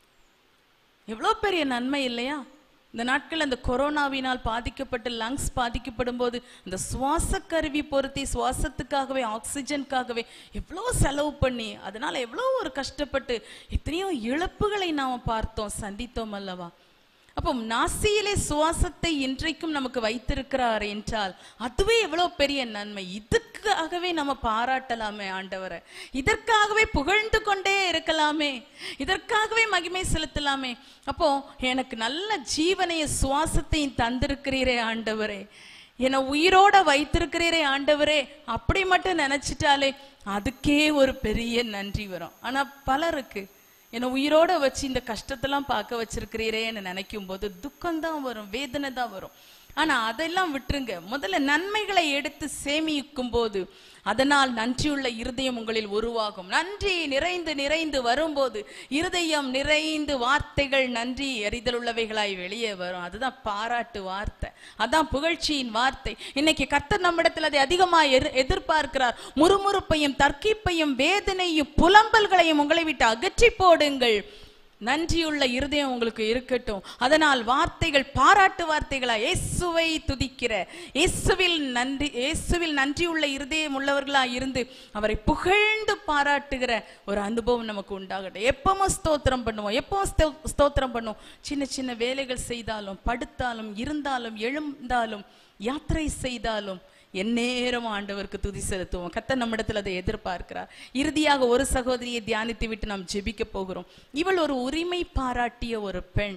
எவ்வளோ பெரிய நன்மை இல்லையா இந்த நாட்கள் அந்த கொரோனாவினால் பாதிக்கப்பட்டு லங்ஸ் பாதிக்கப்படும் போது இந்த சுவாச கருவி பொருத்தி சுவாசத்துக்காகவே ஆக்சிஜனுக்காகவே எவ்வளோ செலவு பண்ணி அதனால எவ்வளோ ஒரு கஷ்டப்பட்டு எத்தனையோ இழப்புகளை நாம் பார்த்தோம் சந்தித்தோம் அல்லவா அப்போ நாசியிலே சுவாசத்தை இன்றைக்கும் நமக்கு வைத்திருக்கிறார் என்றால் அதுவே எவ்வளோ பெரிய நன்மை இதுக்காகவே நம்ம பாராட்டலாமே ஆண்டவரை இதற்காகவே புகழ்ந்து கொண்டே இருக்கலாமே இதற்காகவே மகிமை செலுத்தலாமே அப்போ எனக்கு நல்ல ஜீவனைய சுவாசத்தையும் தந்திருக்கிறீரே ஆண்டவரே என்னை உயிரோட வைத்திருக்கிறீரே ஆண்டவரே அப்படி மட்டும் நினைச்சிட்டாலே அதுக்கே ஒரு பெரிய நன்றி வரும் ஆனா பலருக்கு என்னை உயிரோட வச்சு இந்த கஷ்டத்தெல்லாம் பார்க்க வச்சிருக்கிறீரேன்னு நினைக்கும் போது துக்கம் தான் வரும் வேதனை தான் வரும் ஆனா அதெல்லாம் விட்டுருங்க முதல்ல நன்மைகளை எடுத்து சேமிக்கும் போது அதனால் நன்றியுள்ள இருதயம் உங்களில் உருவாகும் நன்றி நிறைந்து நிறைந்து வரும்போது இருதயம் நிறைந்து வார்த்தைகள் நன்றி எறிதல் உள்ளவைகளாய் வெளியே வரும் அதுதான் பாராட்டு வார்த்தை அதான் புகழ்ச்சியின் வார்த்தை இன்னைக்கு கர்த்தர் நம்மிடத்தில் அதை அதிகமாக எதிர்- எதிர்பார்க்கிறார் முறுமுறுப்பையும் தர்க்கிப்பையும் வேதனையும் புலம்பல்களையும் உங்களை விட்டு அகற்றி போடுங்கள் நன்றியுள்ள இருதயம் உங்களுக்கு இருக்கட்டும் அதனால் வார்த்தைகள் பாராட்டு வார்த்தைகளா இயேசுவை துதிக்கிற இயேசுவில் நன்றி இயேசுவில் நன்றியுள்ள இருதயம் உள்ளவர்களா இருந்து அவரை புகழ்ந்து பாராட்டுகிற ஒரு அனுபவம் நமக்கு உண்டாகட்டும் எப்பவும் ஸ்தோத்திரம் பண்ணுவோம் எப்பவும் ஸ்தோ- ஸ்தோத்திரம் பண்ணுவோம் சின்ன சின்ன வேலைகள் செய்தாலும் படுத்தாலும் இருந்தாலும் எழுந்தாலும் யாத்திரை செய்தாலும் எந்நேரம் ஆண்டவருக்கு துதி செலுத்துவோம் கத்த நம்மிடத்தில் அதை எதிர்பார்க்கிறார் இறுதியாக ஒரு சகோதரியை தியானித்து விட்டு நாம் ஜெபிக்க போகிறோம் இவள் ஒரு உரிமை பாராட்டிய ஒரு பெண்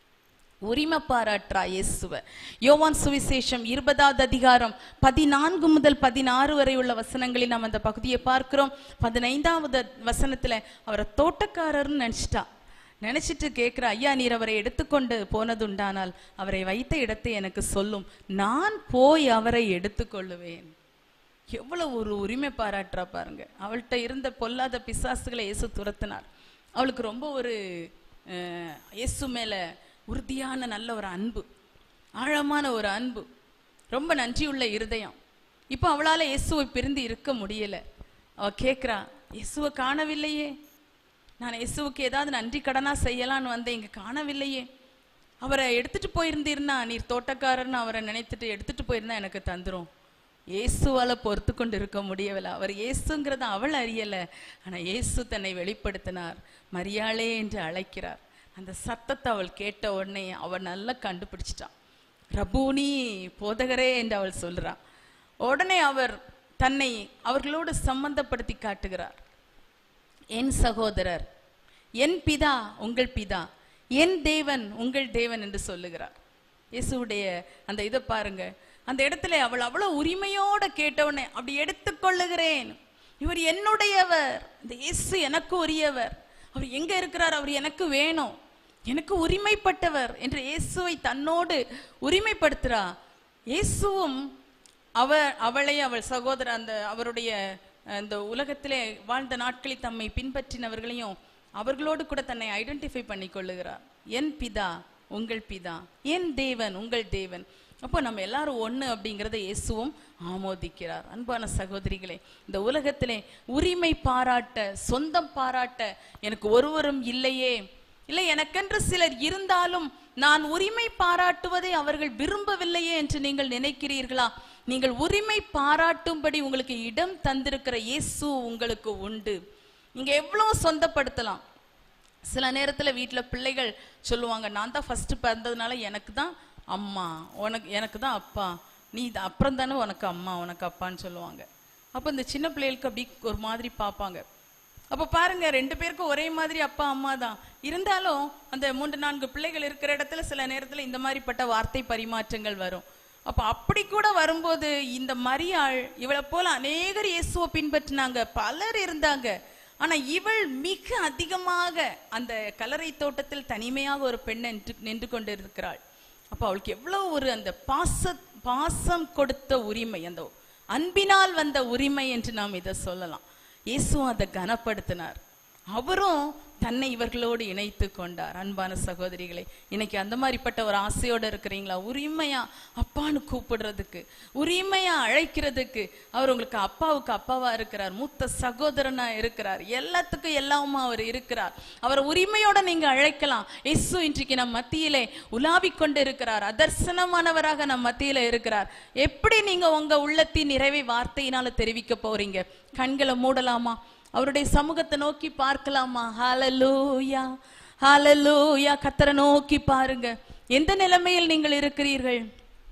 உரிமை பாராட்டுறா இயேசுவ யோவான் சுவிசேஷம் இருபதாவது அதிகாரம் பதினான்கு முதல் பதினாறு வரை உள்ள வசனங்களில் நாம் அந்த பகுதியை பார்க்கிறோம் பதினைந்தாவது வசனத்துல அவரை தோட்டக்காரர்னு நினைச்சிட்டா நினைச்சிட்டு கேட்கிற ஐயா நீர் அவரை எடுத்துக்கொண்டு போனதுண்டானால் அவரை வைத்த இடத்தை எனக்கு சொல்லும் நான் போய் அவரை எடுத்துக்கொள்ளுவேன் எவ்வளவு ஒரு உரிமை பாராட்டுறா பாருங்க அவள்கிட்ட இருந்த பொல்லாத பிசாசுகளை இயேசு துரத்தினார் அவளுக்கு ரொம்ப ஒரு அஹ், இயேசு மேல உறுதியான நல்ல ஒரு அன்பு ஆழமான ஒரு அன்பு ரொம்ப நன்றியுள்ள இருதயம் இப்போ அவளால இயேசுவை பிரிந்து இருக்க முடியல அவ கேட்குறா இயேசுவை காணவில்லையே நான் இயேசுவுக்கு ஏதாவது நன்றி கடனா செய்யலான்னு வந்தேன் இங்க காணவில்லையே அவரை எடுத்துட்டு போயிருந்தீர்னா நீர் தோட்டக்காரர்னு அவரை நினைத்துட்டு எடுத்துட்டு போயிருந்தா எனக்கு தந்துரும் இயேசுவால பொறுத்து கொண்டு இருக்க முடியவில்லை அவர் இயேசுங்கிறத அவள் அறியல ஆனா இயேசு தன்னை வெளிப்படுத்தினார் மரியாளே என்று அழைக்கிறார் அந்த சத்தத்தை அவள் கேட்ட உடனே அவள் நல்லா கண்டுபிடிச்சிட்டான் ரபூனி போதகரே என்று அவள் சொல்றா உடனே அவர் தன்னை அவர்களோடு சம்பந்தப்படுத்தி காட்டுகிறார் என் சகோதரர் என் பிதா உங்கள் பிதா என் தேவன் உங்கள் தேவன் என்று சொல்லுகிறார் இயேசுவுடைய அந்த இதை பாருங்க அந்த இடத்துல அவள் அவ்வளவு உரிமையோட கேட்டவுடனே அப்படி எடுத்துக்கொள்ளுகிறேன் இவர் என்னுடையவர் இந்த இயேசு எனக்கு உரியவர் அவர் எங்க இருக்கிறார் அவர் எனக்கு வேணும் எனக்கு உரிமைப்பட்டவர் என்று இயேசுவை தன்னோடு உரிமைப்படுத்துறா இயேசுவும் அவர் அவளை அவள் சகோதரர் அந்த அவருடைய அந்த உலகத்திலே வாழ்ந்த நாட்களில் தம்மை பின்பற்றினவர்களையும் அவர்களோடு கூட தன்னை ஐடென்டிஃபை பண்ணி கொள்ளுகிறார் என் பிதா உங்கள் பிதா என் தேவன் உங்கள் தேவன் அப்போ நம்ம எல்லாரும் ஒண்ணு அப்படிங்கிறத இயேசுவும் ஆமோதிக்கிறார் அன்பான சகோதரிகளே இந்த உலகத்திலே உரிமை பாராட்ட சொந்தம் பாராட்ட எனக்கு ஒருவரும் இல்லையே இல்லை எனக்கென்று சிலர் இருந்தாலும் நான் உரிமை பாராட்டுவதை அவர்கள் விரும்பவில்லையே என்று நீங்கள் நினைக்கிறீர்களா நீங்கள் உரிமை பாராட்டும்படி உங்களுக்கு இடம் தந்திருக்கிற இயேசு உங்களுக்கு உண்டு நீங்க எவ்வளவு சொந்தப்படுத்தலாம் சில நேரத்துல வீட்ல பிள்ளைகள் சொல்லுவாங்க நான் தான் ஃபர்ஸ்ட் பிறந்ததுனால எனக்கு தான் அம்மா உனக்கு எனக்கு தான் அப்பா நீ இது அப்புறம் தானே உனக்கு அம்மா உனக்கு அப்பான்னு சொல்லுவாங்க அப்போ இந்த சின்ன பிள்ளைகளுக்கு அப்படி ஒரு மாதிரி பார்ப்பாங்க அப்போ பாருங்க ரெண்டு பேருக்கும் ஒரே மாதிரி அப்பா அம்மா தான் இருந்தாலும் அந்த மூன்று நான்கு பிள்ளைகள் இருக்கிற இடத்துல சில நேரத்துல இந்த மாதிரிப்பட்ட வார்த்தை பரிமாற்றங்கள் வரும் அப்ப அப்படி கூட வரும்போது இந்த மரியாள் இவளை போல அநேகர் இயேசுவை பின்பற்றினாங்க பலர் இருந்தாங்க ஆனா இவள் மிக அதிகமாக அந்த கலரை தோட்டத்தில் தனிமையாக ஒரு பெண் நின்று நின்று கொண்டிருக்கிறாள் அப்ப அவளுக்கு எவ்வளவு ஒரு அந்த பாச பாசம் கொடுத்த உரிமை அந்த அன்பினால் வந்த உரிமை என்று நாம் இதை சொல்லலாம் இயேசுவும் அதை கனப்படுத்தினார் அவரும் தன்னை இவர்களோடு இணைத்து கொண்டார் அன்பான சகோதரிகளை இன்னைக்கு அந்த மாதிரிப்பட்ட ஒரு ஆசையோட இருக்கிறீங்களா உரிமையா அப்பான்னு கூப்பிடுறதுக்கு உரிமையா அழைக்கிறதுக்கு அவர் உங்களுக்கு அப்பாவுக்கு அப்பாவா இருக்கிறார் மூத்த சகோதரனா இருக்கிறார் எல்லாத்துக்கும் எல்லாமா அவர் இருக்கிறார் அவர் உரிமையோட நீங்க அழைக்கலாம் இயேசு இன்றைக்கு நம் மத்தியிலே உலாவிக் கொண்டு இருக்கிறார் அதர்சனமானவராக நம் மத்தியில இருக்கிறார் எப்படி நீங்க உங்க உள்ளத்தின் நிறைவை வார்த்தையினால தெரிவிக்க போறீங்க கண்களை மூடலாமா அவருடைய சமூகத்தை நோக்கி பார்க்கலாமா ஹalleluya ஹalleluya கத்தரை நோக்கி பாருங்க எந்த நிலைமையில் நீங்கள் இருக்கிறீர்கள்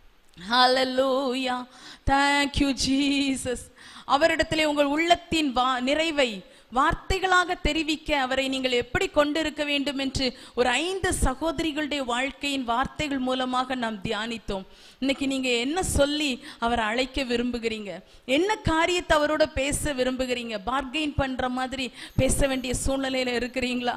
ஹalleluya thank you ஜீசஸ் அவரிடத்திலே உங்கள் உள்ளத்தின் வா நிறைவை வார்த்தைகளாக தெரிவிக்க அவரை நீங்கள் எப்படி கொண்டிருக்க வேண்டும் என்று ஒரு ஐந்து சகோதரிகளுடைய வாழ்க்கையின் வார்த்தைகள் மூலமாக நாம் தியானித்தோம் இன்னைக்கு நீங்க என்ன சொல்லி அவரை அழைக்க விரும்புகிறீங்க என்ன காரியத்தை அவரோட பேச விரும்புகிறீங்க பார்கெயின் பண்ற மாதிரி பேச வேண்டிய சூழ்நிலையில இருக்கிறீங்களா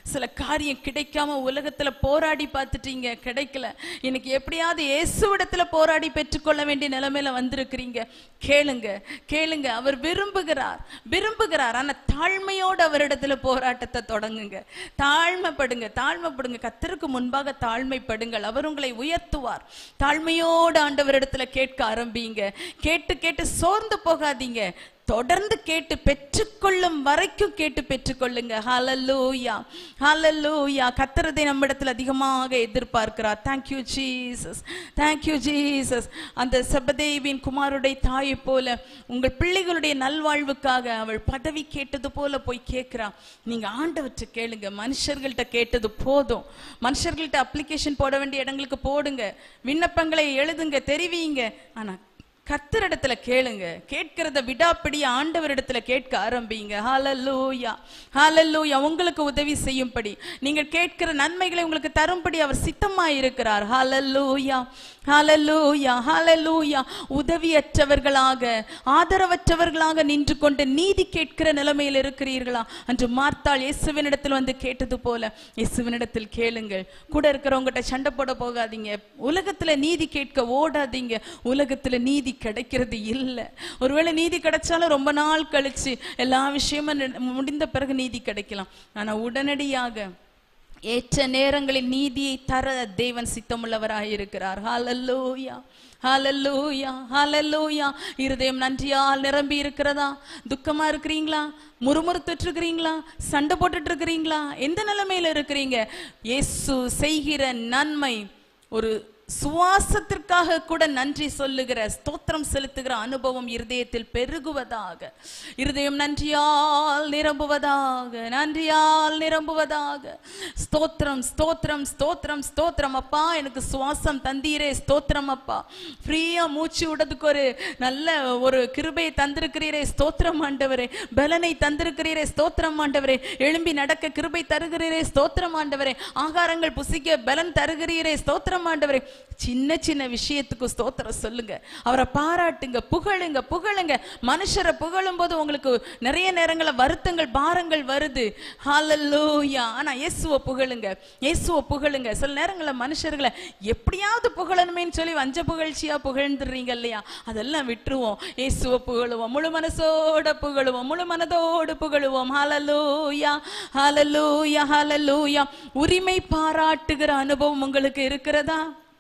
சில காரியம் கிடைக்காம உலகத்துல போராடி பார்த்துட்டீங்க கிடைக்கல இன்னைக்கு எப்படியாவது இயேசுவிடத்துல போராடி பெற்றுக்கொள்ள வேண்டிய நிலைமையில வந்திருக்கிறீங்க கேளுங்க கேளுங்க அவர் விரும்புகிறார் விரும்புகிறார் ஆனா தாழ்மையோடு அவரிடத்துல போராட்டத்தை தொடங்குங்க தாழ்மைப்படுங்க தாழ்மைப்படுங்க கத்தருக்கு முன்பாக தாழ்மைப்படுங்கள் அவர் உங்களை உயர்த்துவார் தாழ்மையோடு ஆண்டவரிடத்துல கேட்க ஆரம்பிங்க கேட்டு கேட்டு சோர்ந்து போகாதீங்க தொடர்ந்து கேட்டு பெற்றுக்கொள்ளும் வரைக்கும் கேட்டு பெற்றுக்கொள்ளுங்க ஹalleluya ஹalleluya கத்தரதை நம்மிடத்தில் அதிகமாக எதிர்பார்க்கிறார் thank you Jesus thank you Jesus அந்த சபதேவின் குமாருடைய தாயை போல உங்கள் பிள்ளைகளுடைய நல்வாழ்வுக்காக அவள் பதவி கேட்டது போல போய் கேட்கிறா நீங்க ஆண்டவற்றை கேளுங்க மனுஷர்கள்ட்ட கேட்டது போதும் மனுஷர்கள்ட்ட அப்ளிகேஷன் போட வேண்டிய இடங்களுக்கு போடுங்க விண்ணப்பங்களை எழுதுங்க தெரிவிங்க ஆனா கர்த்தரிடத்துல கேளுங்க கேட்கிறத விடாப்பிடி ஆண்டவரிடத்துல கேட்க ஆரம்பிங்க ஹalleluya ஹalleluya உங்களுக்கு உதவி செய்யும்படி நீங்கள் கேட்கிற நன்மைகளை உங்களுக்கு தரும்படி அவர் சித்தமாய் இருக்கிறார் ஹalleluya ஹalleluya ஹalleluya உதவியற்றவர்களாக ஆதரவற்றவர்களாக நின்று கொண்டு நீதி கேட்கிற நிலைமையில் இருக்கிறீர்களா அன்று மார்த்தாள் இயேசுவினிடத்தில் வந்து கேட்டது போல இயேசுவினிடத்தில் கேளுங்கள் கூட இருக்கிறவங்ககிட்ட சண்டை போட போகாதீங்க உலகத்துல நீதி கேட்க ஓடாதீங்க உலகத்துல நீதி கிடைக்கிறது இல்லை ஒருவேளை நீதி கிடைச்சாலும் ரொம்ப நாள் கழிச்சு எல்லா விஷயமும் நி- முடிந்த பிறகு நீதி கிடைக்கலாம் ஆனா உடனடியாக ஏற்ற நேரங்களில் நீதியை தர தேவன் சித்தமுள்ளவராய் இருக்கிறார் ஹalleluya ஹalleluya ஹalleluya இருதயம் நன்றியால் நிரம்பி இருக்கிறதா துக்கமா இருக்கிறீங்களா முறுமுறுத்துட்டு இருக்கிறீங்களா சண்டை போட்டுட்டு இருக்கிறீங்களா எந்த நிலைமையில இருக்கிறீங்க இயேசு செய்கிற நன்மை ஒரு சுவாசத்திற்காக கூட நன்றி சொல்லுகிற ஸ்தோத்திரம் செலுத்துகிற அனுபவம் இருதயத்தில் பெருகுவதாக இருதயம் நன்றியால் நிரம்புவதாக நன்றியால் நிரம்புவதாக ஸ்தோத்திரம் ஸ்தோத்திரம் ஸ்தோத்திரம் ஸ்தோத்திரம் அப்பா எனக்கு சுவாசம் தந்தீரே ஸ்தோத்திரம் அப்பா ஃப்ரீயா மூச்சு விடுறதுக்கு ஒரு நல்ல ஒரு கிருபை தந்திருக்கிறீரே ஸ்தோத்திரம் ஆண்டவரே பலனை தந்திருக்கிறீரே ஸ்தோத்திரம் ஆண்டவரே எழும்பி நடக்க கிருபை தருகிறீரே ஸ்தோத்திரம் ஆண்டவரே ஆகாரங்கள் புசிக்க பலன் தருகிறீரே ஸ்தோத்திரம் ஆண்டவரே சின்ன சின்ன விஷயத்துக்கு ஸ்தோத்திரம் சொல்லுங்க அவரை பாராட்டுங்க புகழுங்க புகழுங்க மனுஷரை புகழும் போது உங்களுக்கு நிறைய நேரங்கள்ல வருத்தங்கள் பாரங்கள் வருது ஹalleluya ஆனா இயேசுவை புகழுங்க இயேசுவை புகழுங்க சில நேரங்கள்ல மனுஷர்களை எப்படியாவது புகழணுமேன்னு சொல்லி வஞ்ச புகழ்ச்சியா புகழ்ந்துடுறீங்க இல்லையா அதெல்லாம் விட்டுருவோம் இயேசுவை புகழுவோம் முழு மனசோட புகழுவோம் முழு மனதோடு புகழுவோம் ஹalleluya ஹalleluya ஹalleluya உரிமை பாராட்டுகிற அனுபவம் உங்களுக்கு இருக்கிறதா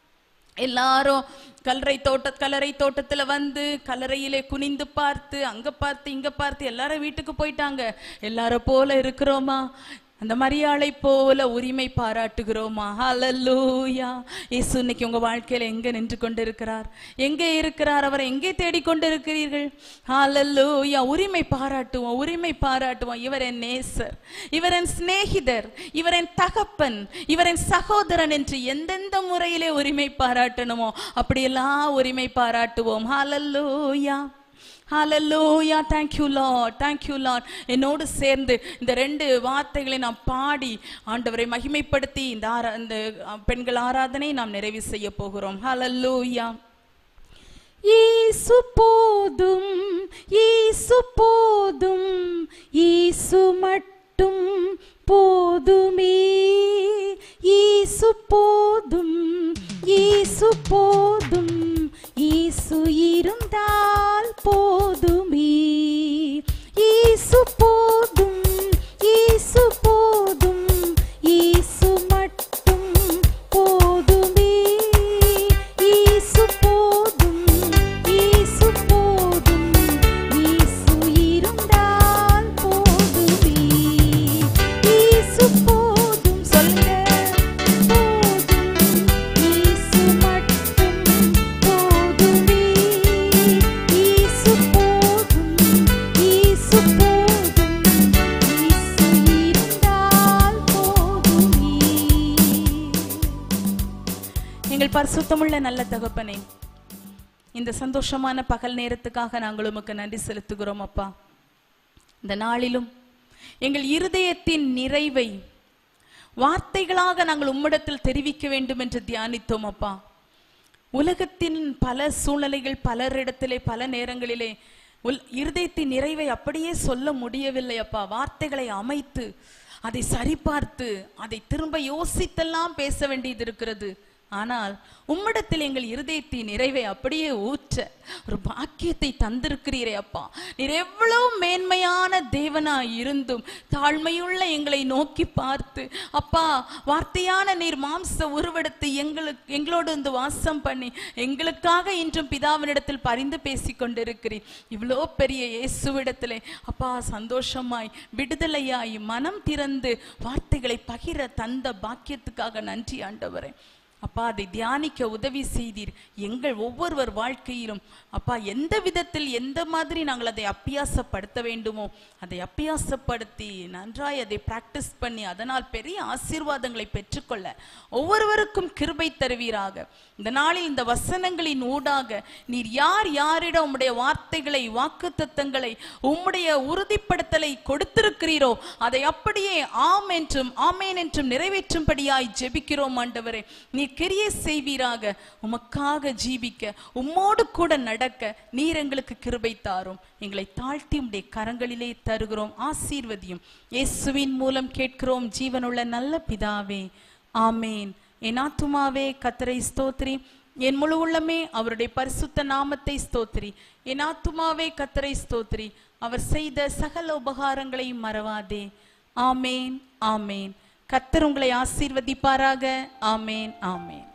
எல்லாரும் கல்லறை தோட்ட கல்லறை தோட்டத்துல வந்து கல்லறையிலே குனிந்து பார்த்து அங்க பார்த்து இங்க பார்த்து எல்லாரும் வீட்டுக்கு போயிட்டாங்க எல்லாரும் போல இருக்கிறோமா அந்த மரியாளை போல உரிமை பாராட்டுகிறோமா ஹalleluya இயேசு இன்னைக்கு உங்க வாழ்க்கையில எங்க நின்று கொண்டிருக்கிறார் எங்கே இருக்கிறார் அவரை எங்கே தேடிக்கொண்டு இருக்கிறீர்கள் ஹalleluya உரிமை பாராட்டுவோம் உரிமை பாராட்டுவோம் இவர் என் நேசர் இவர் என் சிநேகிதர் இவர் என் தகப்பன் இவர் என் சகோதரன் என்று எந்தெந்த முறையிலே உரிமை பாராட்டணுமோ அப்படியெல்லாம் உரிமை பாராட்டுவோம் ஹalleluya ஹalleluya thank you lord thank you lord என்னோடு சேர்ந்து இந்த ரெண்டு வார்த்தைகளை நாம் பாடி ஆண்டவரை மகிமைப்படுத்தி இந்த ஆரா இந்த அஹ், பெண்கள் ஆராதனை நாம் நிறைவு செய்ய போகிறோம் ஹalleluya ஈசு போதும் ஈசு போதும் ஈசு மட்டும் போதுமே ஈசு போதும் ஈசு போதும் ஈசு இருந்தால் போதுமே ஈசு போதும் ஈசு போதும் ஈசு மட்டும் போதுமே ஈசு போதும் ஈசு போதும் ஈசு இருந்தால் போதுமே ஈசு போதும் சொல்லுங்க போதும் ஈசு மட்டும் போதுமே ஈசு போதும் ஈசு போதும் ஈசு இருந்தால் போதுமே எங்கள் பரிசுத்தமுள்ள நல்ல தகப்பனே இந்த சந்தோஷமான பகல் நேரத்துக்காக நாங்கள் உமக்கு நன்றி செலுத்துகிறோம் அப்பா இந்த நாளிலும் எங்கள் இருதயத்தின் நிறைவை வார்த்தைகளாக நாங்கள் உம்மிடத்தில் தெரிவிக்க வேண்டும் என்று தியானித்தோம் அப்பா உலகத்தின் பல சூழ்நிலைகள் பலரிடத்திலே பல நேரங்களிலே உல் இருதயத்தின் நிறைவை அப்படியே சொல்ல முடியவில்லை அப்பா வார்த்தைகளை அமைத்து அதை சரிபார்த்து அதை திரும்ப யோசித்தெல்லாம் பேச வேண்டியது இருக்கிறது ஆனால் உம்மிடத்தில் எங்கள் இருதயத்தின் நிறைவை அப்படியே ஊற்ற ஒரு பாக்கியத்தை தந்திருக்கிறீரே அப்பா நீர் எவ்வளவு மேன்மையான தேவனாய் இருந்தும் தாழ்மையுள்ள எங்களை நோக்கி பார்த்து அப்பா வார்த்தையான நீர் மாம்ச உருவெடுத்து எங்களுக்கு எங்களோடு வந்து வாசம் பண்ணி எங்களுக்காக இன்றும் பிதாவினிடத்தில் பரிந்து பேசிக் கொண்டிருக்கிறீர் இவ்வளோ பெரிய இயேசுவிடத்திலே அப்பா சந்தோஷமாய் விடுதலையாய் மனம் திறந்து வார்த்தைகளை பகிர தந்த பாக்கியத்துக்காக நன்றி ஆண்டவரே அப்பா அதை தியானிக்க உதவி செய்தீர் எங்கள் ஒவ்வொருவர் வாழ்க்கையிலும் அப்பா எந்த விதத்தில் எந்த மாதிரி நாங்கள் அதை அப்பியாசப்படுத்த வேண்டுமோ அதை அப்பியாசப்படுத்தி நன்றாய் அதை பிராக்டிஸ் பண்ணி அதனால் பெரிய ஆசீர்வாதங்களை பெற்றுக்கொள்ள ஒவ்வொருவருக்கும் கிருபை தருவீராக இந்த நாளில் இந்த வசனங்களின் ஊடாக நீர் யார் யாரிடம் உம்முடைய வார்த்தைகளை வாக்குத்தத்தங்களை உம்முடைய உறுதிப்படுத்தலை கொடுத்திருக்கிறீரோ அதை அப்படியே ஆம் என்றும் ஆமேன் என்றும் நிறைவேற்றும்படியாய் ஜெபிக்கிறோம் ஆண்டவரே நீர் கிரியை செய்வீராக உமக்காக ஜீவிக்க உம்மோடு கூட நடக்க நீர் எங்களுக்கு கிருபை தாரும் எங்களை தாழ்த்தி உம்முடைய கரங்களிலே தருகிறோம் ஆசீர்வதியும் இயேசுவின் மூலம் கேட்கிறோம் ஜீவனுள்ள நல்ல பிதாவே ஆமேன் என் ஆத்துமாவே கத்தரை ஸ்தோத்ரி என் முழு உள்ளமே அவருடைய பரிசுத்த நாமத்தை ஸ்தோத்ரி என் ஆத்துமாவே கத்தரை ஸ்தோத்ரி அவர் செய்த சகல உபகாரங்களை மறவாதே ஆமேன் ஆமேன் கத்தர் உங்களை ஆசீர்வதிப்பாராக ஆமேன் ஆமேன்